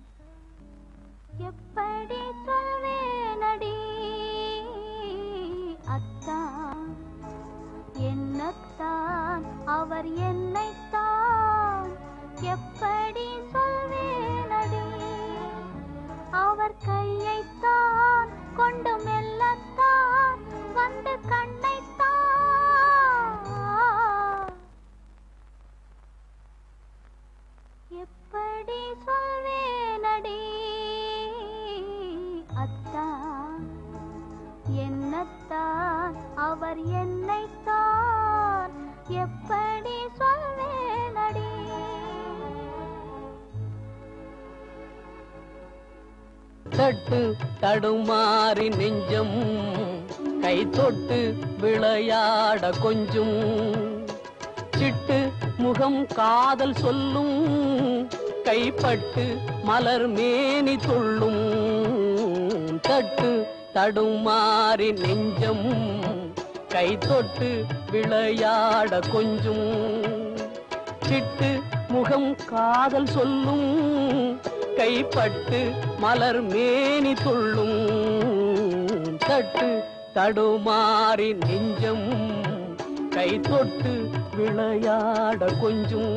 எப்படி சொல்வேனடி அத்தான் என்னத்தான் அவர் என்னைத்தான் எப்படி சொல்வேனடி அவர் கையைத்தான் கொண்டு மெல்லத்தான் வந்து கண்ணைத்தான் எப்படி சொல்வேனடி அத்தான் என்னத்தான் அவர் என்னைத்தான் எப்படி சொல்வேனடி தட்டு தடுமாறி நெஞ்சம் கை தொட்டு விளையாட கொஞ்சும் சிட்டு முகம் காதல் சொல்லும் கைப்பட்டு மலர் மேனி துள்ளும் தட்டு தடுமாறி நெஞ்சம் கை தொட்டு விளையாட கொஞ்சும் சிட்டு முகம் காதல் சொல்லும் கைப்பட்டு மலர் மேனி துள்ளும் தட்டு தடுமாறி நெஞ்சம் கை தொட்டு விளையாட கொஞ்சும்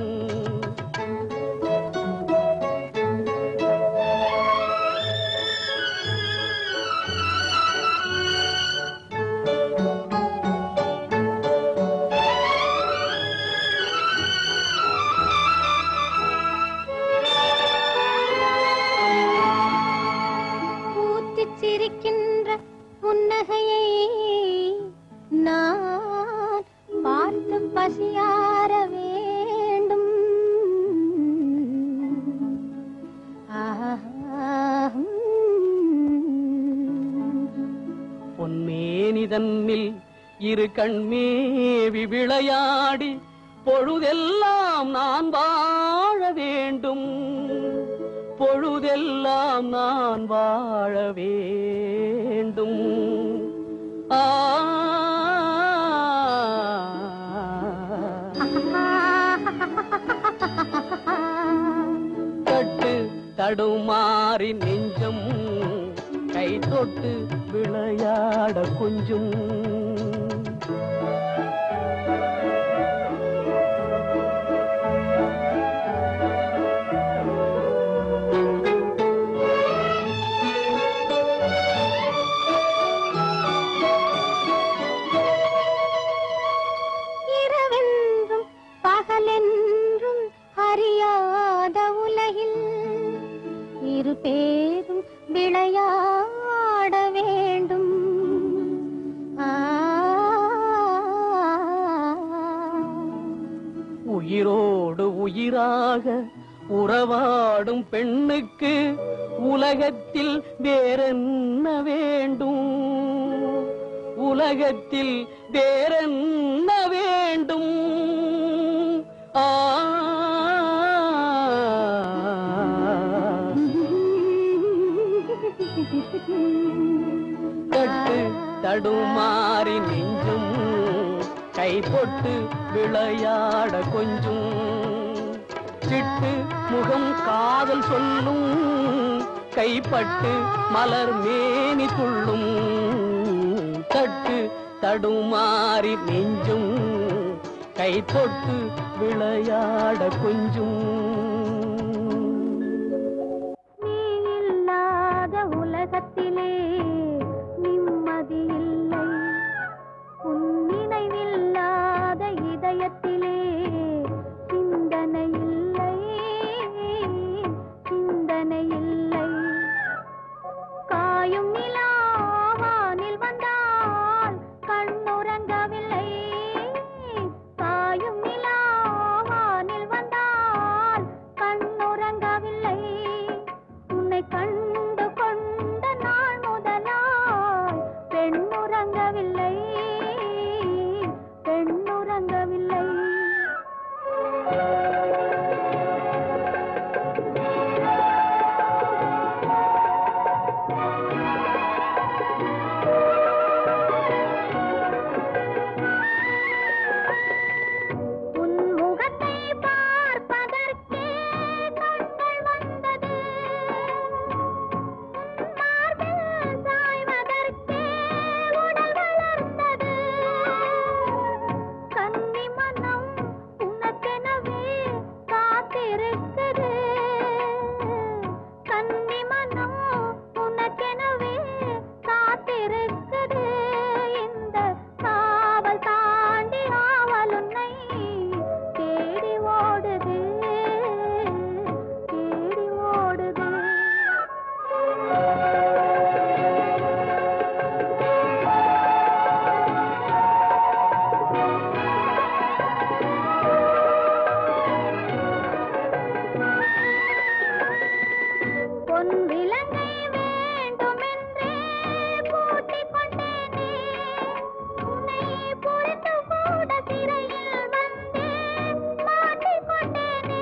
பூத்துச் சிரிக்கின்ற புன்னகையை நான் பார்த்து பசியார வேண்டும் பொன்மேனிதன்னில் இரு கண்மேவி விளையாடி பொழுதெல்லாம் நான் வாழ வேண்டும் பொழுதெல்லாம் நான் வாழ வேண்டும் ஆ தட்டு தடுமாறி நெஞ்சம் கை கை தொட்டு விளையாட கொஞ்சம் இரவென்றும் பகலென்றும் அறியாத உலகில் இரு பேரும் விளையாட வேண்டும் ஆ உயிரோடு உயிராக உறவாடும் பெண்ணுக்கு உலகத்தில் வேறென்ன வேண்டும் உலகத்தில் வேறென்ன வேண்டும் ஆ தட்டு தடுமாறி நெஞ்சும் கை போட்டு விளையாட கொஞ்சம் சிட்டு முகம் காதல் சொல்லும் கைப்பட்டு மலர் மேனி துள்ளும் தட்டு தடுமாறி நெஞ்சும் கை தொட்டு விளையாட கொஞ்சம் நீ இல்லாத உலகத்திலே நிம்மதி இல்லை உன் நினைவில்லாத இதயத்திலே சிந்தனை இல்லை சிந்தனை இல்லை காயும் நிலாவானில் வந்தால் கண்ணுறங்கவில்லை காயும் நிலாவானில் வந்தால் கண்ணுறங்கவில்லை உன்னை கண்டு கொண்ட நாள் முதலாய் பெண்ணுறங்கவில்லை பெண்ணுறங்கவில்லை உன் முகத்தை பார்ப்பதற்கே கண்கள் வந்தது உன் மார்பில் சாய்வதற்கே உடல் வளர்ந்தது கன்னி மனம் உனக்கெனவே காத்திருக்குது கன்னி மனம் உனக்கெனவே காத்திருக்குது இந்த காவல் தாண்டி ஆவல் உன்னை தேடி ஓடுது தேடி ஓடுது பொன் விலங்கை வேண்டுமென்றே பூட்டிக் கொண்டேனே உன்னை புரிந்து கூட சிறையில் வந்தே மாட்டிக் கொண்டேனே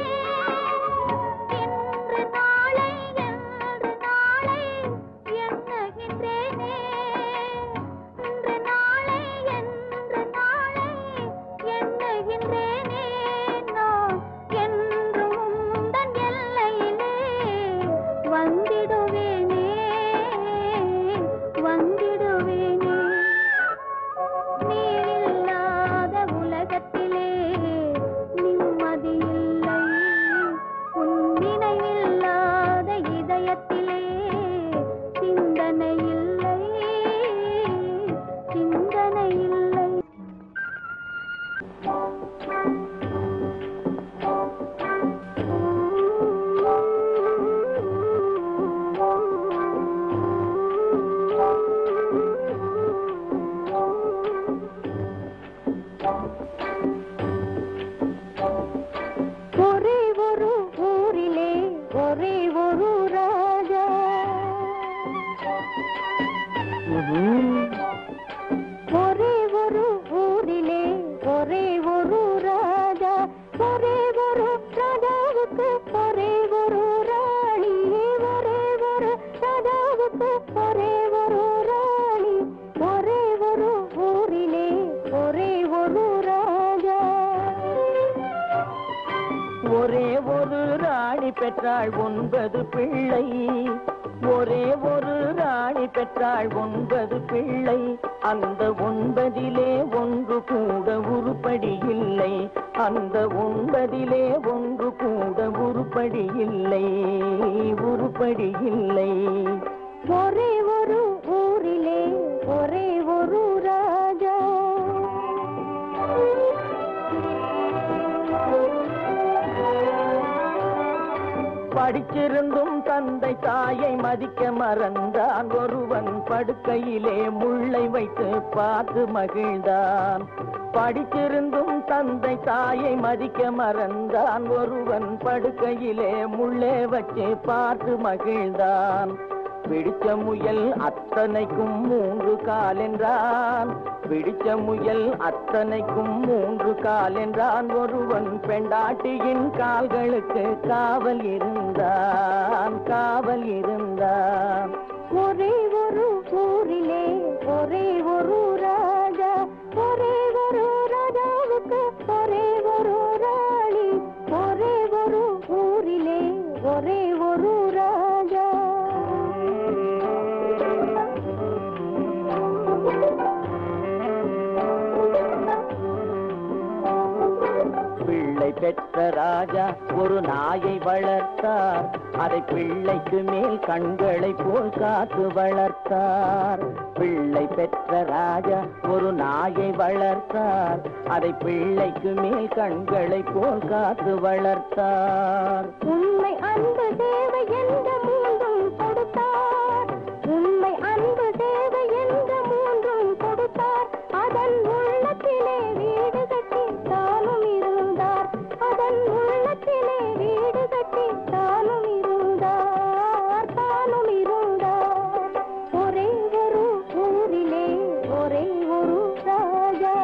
இன்று நாளை என்று நாளை எண்ணுகின்றேனே இன்று நாளை என்று நாளை எண்ணுகின்றேனே நான் என்றும் உந்தன் எல்லையிலே வந்திடுவேனே வந்திடுவேனே நீ இல்லாத உலகத்திலே நிம்மதி இல்லை உன் நினைவில்லாத இதயத்திலே சிந்தனை இல்லை சிந்தனை இல்லை ஒரே ஒரு ஊரிலே ஒரே ஒரு ராஜா ஒரே ஒரு ஊரிலே ஒரே ஒரு ராஜா ஒரே ஒரு ராஜாவுக்கு ஒரே ஒரு ராணி ஒரே ஒரு ராஜாவுக்கு ஒரே ஒரு ராணி ஒரே ஒரு ஊரிலே ஒரே ஒரு ராஜா ஒரே ஒரு ராணி பெற்றாள் ஒன்பது பிள்ளை ஒரே ஒரு ராணி பெற்றாள் ஒன்பது பிள்ளை அந்த ஒன்பதிலே ஒன்று கூட உருப்படி இல்லை அந்த ஒன்பதிலே ஒன்று கூட உருப்படி இல்லை உருப்படி இல்லை ஒரே ஒரு ஊரிலே ஒரே ஒரு ராஜா படிச்சிருந்தும் தந்தை தாயை மதிக்க மறந்தான் ஒருவன் படுக்கையிலே முள்ளை வைத்து பார்த்து மகிழ்ந்தான் படிச்சிருந்தும் தந்தை தாயை மதிக்க மறந்தான் ஒருவன் படுக்கையிலே முள்ளே வச்சு பார்த்து மகிழ்ந்தான் பிடிச்ச முயல் அத்தனைக்கும் மூன்று கால் என்றான் பிடிச்ச முயல் அத்தனைக்கும் மூன்று கால் என்றான் ஒருவன் பெண்டாட்டியின் கால்களுக்கு காவல் இருந்தான் காவல் இருந்தான் ஒரே ஒரு ஊரிலே ஒரே ஒரு ராஜா ஒரே ஒரு ராஜாவுக்கு ஒரே ஒரு ராணி ஒரே ஒரு ஊரிலே ஒரே ஒரு ராஜா பிள்ளை பெற்ற ராஜா ஒரு நாயை வளர்த்தார் அதை பிள்ளைக்கு மேல் கண்களை போல் காத்து வளர்த்தார் பிள்ளை பெற்ற ராஜா ஒரு நாயை வளர்த்தார் அதை பிள்ளைக்கு மேல் கண்களை போல் காத்து வளர்த்தார் உண்மை அன்பு தேவை என்ற மூன்றும் கொடுத்தார் உண்மை அன்பு தேவை என்ற மூன்றும் கொடுத்தார் அதன் உள்ளத்திலே வீடு கட்டி தானும் இருந்தார் அதன் உள்ளத்திலே வீடு கட்டி தானும் இருந்தார் தானும் இருந்தார் ஒரே ஒரு ஊரிலே ஒரே ஒரு ராஜா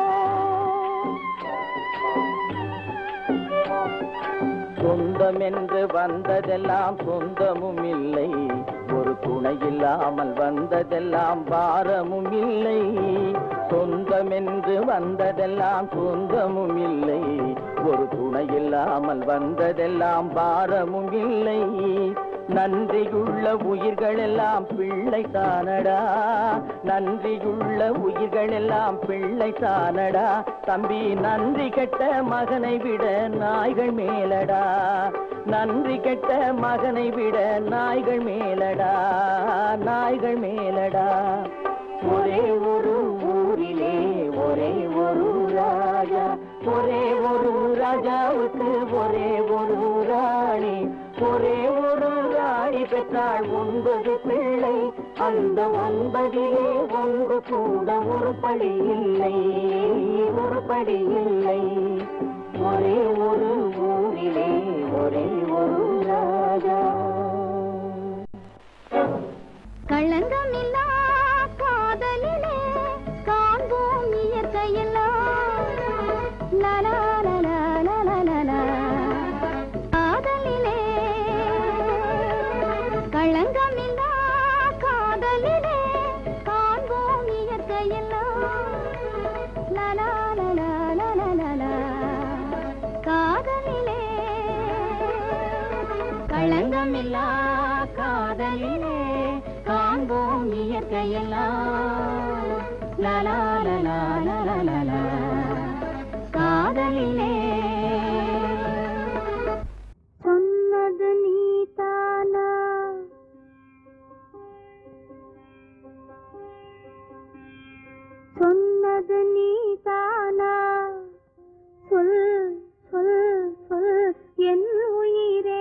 சொந்தம் என்று வந்ததெல்லாம் சொந்தமும் இல்லை ஒரு துணை இல்லாமல் வந்ததெல்லாம் பாரமும் இல்லை சொந்தம் என்று வந்ததெல்லாம் சொந்தமும் இல்லை ஒரு துணை இல்லாமல் வந்ததெல்லாம் பாரமும் இல்லை நன்றியுள்ள உயிர்களெல்லாம் பிள்ளை தானடா நன்றியுள்ள உயிர்களெல்லாம் பிள்ளை தானடா தம்பி நன்றி கெட்ட மகனை விட நாய்கள் மேலடா நன்றி கெட்ட மகனை விட நாய்கள் மேலடா நாய்கள் மேலடா ஒரே ஒரு ஊரிலே ஒரே ஒரு ராஜா ஒரே ஒரு ராஜாவுக்கு ஒரே ஒரு ராணி ஒரே ஒரு ராணி பெற்றாள் ஒன்பது பிள்ளை அந்த ஒன்பதிலே ஒன்று கூட ஒரு படி இல்லை ஒரு படி இல்லை ஒரே ஒரு ஊரிலே ஒரே ஒரு ராஜா களங்கமில்லா காதலிலே காண்போம் இயற்கையெல்லாம் லலா லலா லலா லலா. காதலிலே களங்கமில்லா காதலிலே காண்போம் இயற்கையெல்லாம் லலா லலா லலா லலா. காதலிலே களங்கமில்லா காதலிலே காண்போம் இயற்கையெல்லாம் லலா லலா லலா லலா. காதலிலே சொன்னது நீதானா சொன்னது நீதானா சொல் சொல் சொல் என் உயிரே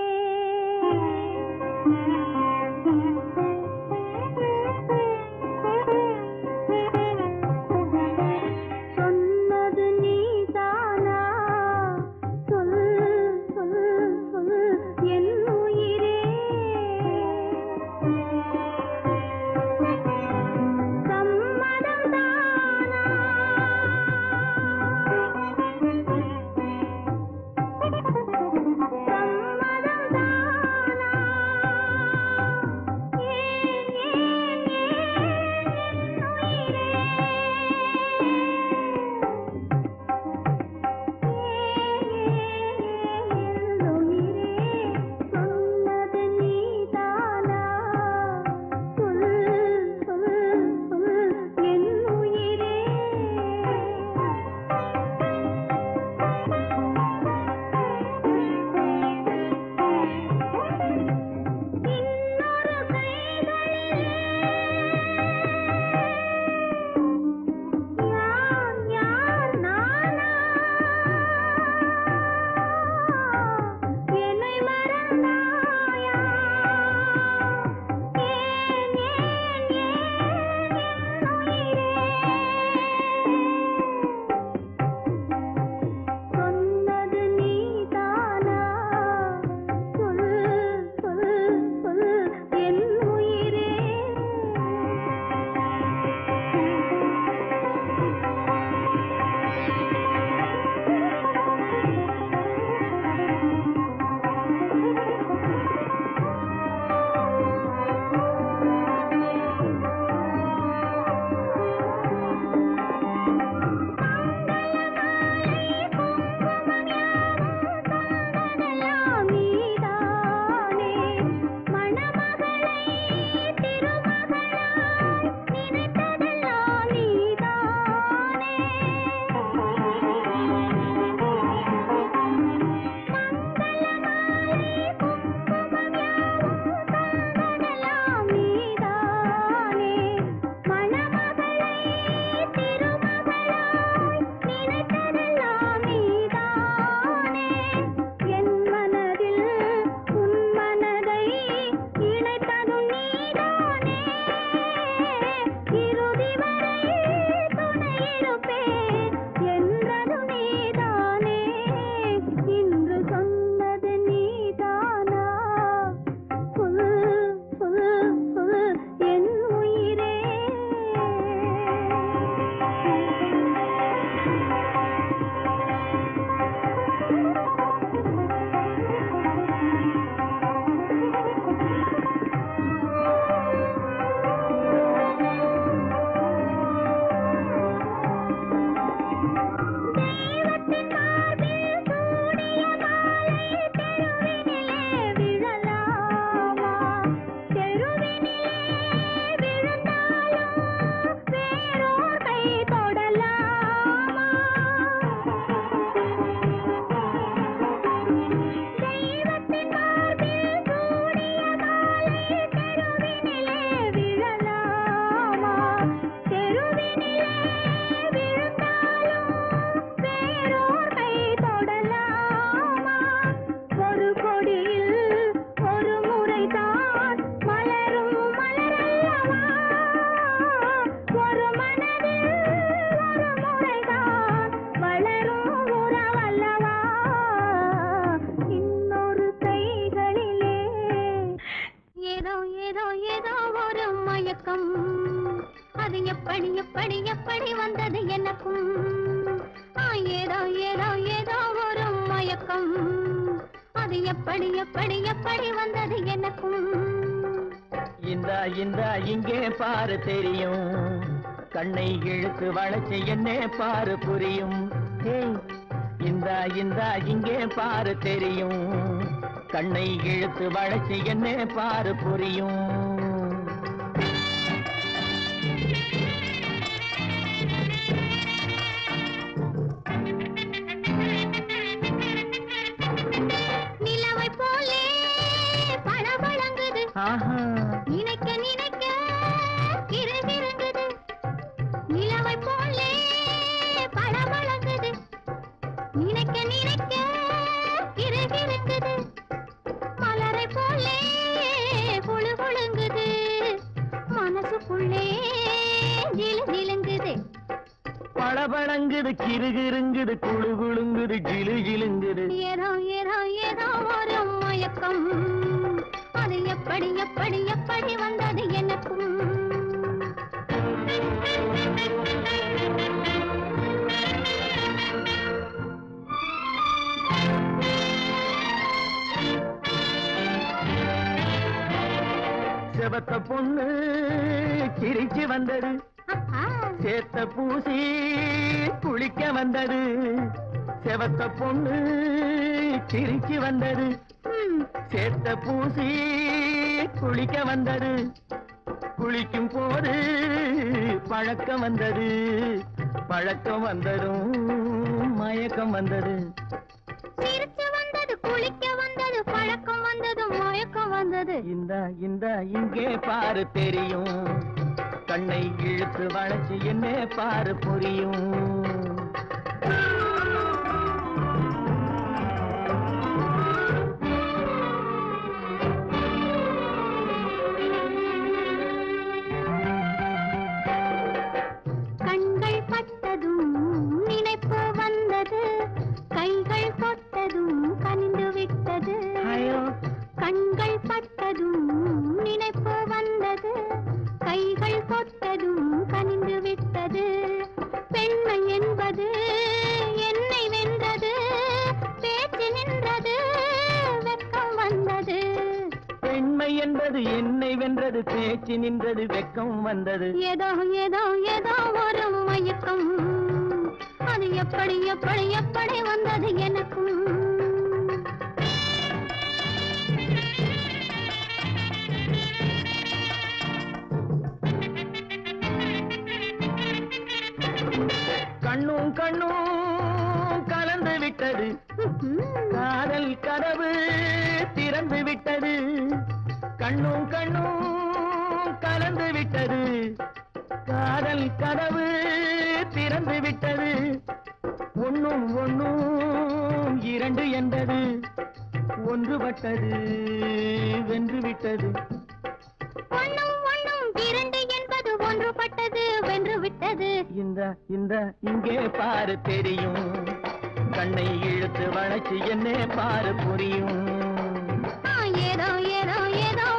ஏதோ ஒரு மயக்கம் அது எப்படி எப்படி எப்படி வந்தது எனக்கும் ஆ, ஏதோ ஏதோ ஏதோ ஒரு மயக்கம் அது எப்படி எப்படி எப்படி வந்தது எனக்கும் இந்த இந்த இங்கே பாரு தெரியும் கண்ணை இழுத்து வளைச்சு என்ன பாரு புரியும் ஏய், இந்த இந்த இங்கே பாரு தெரியும் கண்ணை இழுத்து வளைச்சு என்ன பாரு புரியும் நிலவை போலே பளபளங்குது ஆஹா நினைக்க நினைக்க கிறுகிறுங்குது நிலவை போலே பளபளங்குது நினைக்க நினைக்க கிறுகிறுங்குது மலரை போலே குழு குழுங்குது மனசுக்குள்ளே ஜிலு ஜிலுங்குது பளபளங்குது கிறுகிறுங்குது குழு குழுங்குது ஜிலு ஜிலுங்குது ஏதோ ஏதோ ஏதோ ஒரு மயக்கம் அது எப்படி எப்படி எப்படி வந்தது எனக்கும் செவத்த பொண்ணு சிரிச்சு வந்தது அப்பா சேத்த பூசி குளிக்க வந்தது செவத்த பொண்ணு சிரிச்சு வந்தது ம், சேத்த பூசி குளிக்க வந்தது குளிக்கும் போது பழக்கம் வந்தது பழக்கம் வந்ததும் மயக்கம் வந்தது சிரிச்சு வந்தது குளிக்க வந்தது பழக்கம் வந்தது மயக்கம் வந்தது இந்த இந்த இங்கே பாரு தெரியும் கண்ணை இழுத்து வளைச்சு என்ன பாரு புரியும் கண்கள் பட்டதும் நினைப்பு வந்தது கைகள் தொட்டதும் கனிந்து விட்டது ஐயோ கண்கள் பட்டதும் நினைப்பு வந்தது கைகள் தொட்டதும் கனிந்து விட்டது பெண்மை என்பது என்னை வென்றது பேச்சு நின்றது வெட்கம் வந்தது பெண்மை என்பது என்னை வென்றது பேச்சு நின்றது வெக்கம் வந்தது ஏதோ ஏதோ ஏதோ ஒரு மயக்கம் அது எப்படி எப்படி எப்படி வந்தது எனக்கும் கண்ணும் கண்ணும் கலந்து விட்டது காதல் கதவு திறந்து விட்டது கண்ணும் கண்ணும் கலந்து விட்டது காதல் கதவு திறந்து விட்டது ஒண்ணும் ஒண்ணும் இரண்டு என்பது ஒன்றுபட்டது வென்று விட்டது ஒண்ணும் ஒண்ணும் இரண்டு என்பது ஒன்றுபட்டது வென்று விட்டது இந்த இந்த இங்கே பாரு தெரியும் கண்ணை இழுத்து வளைச்சு என்ன பாரு புரியும் ஆ, ஏதோ ஏதோ ஏதோ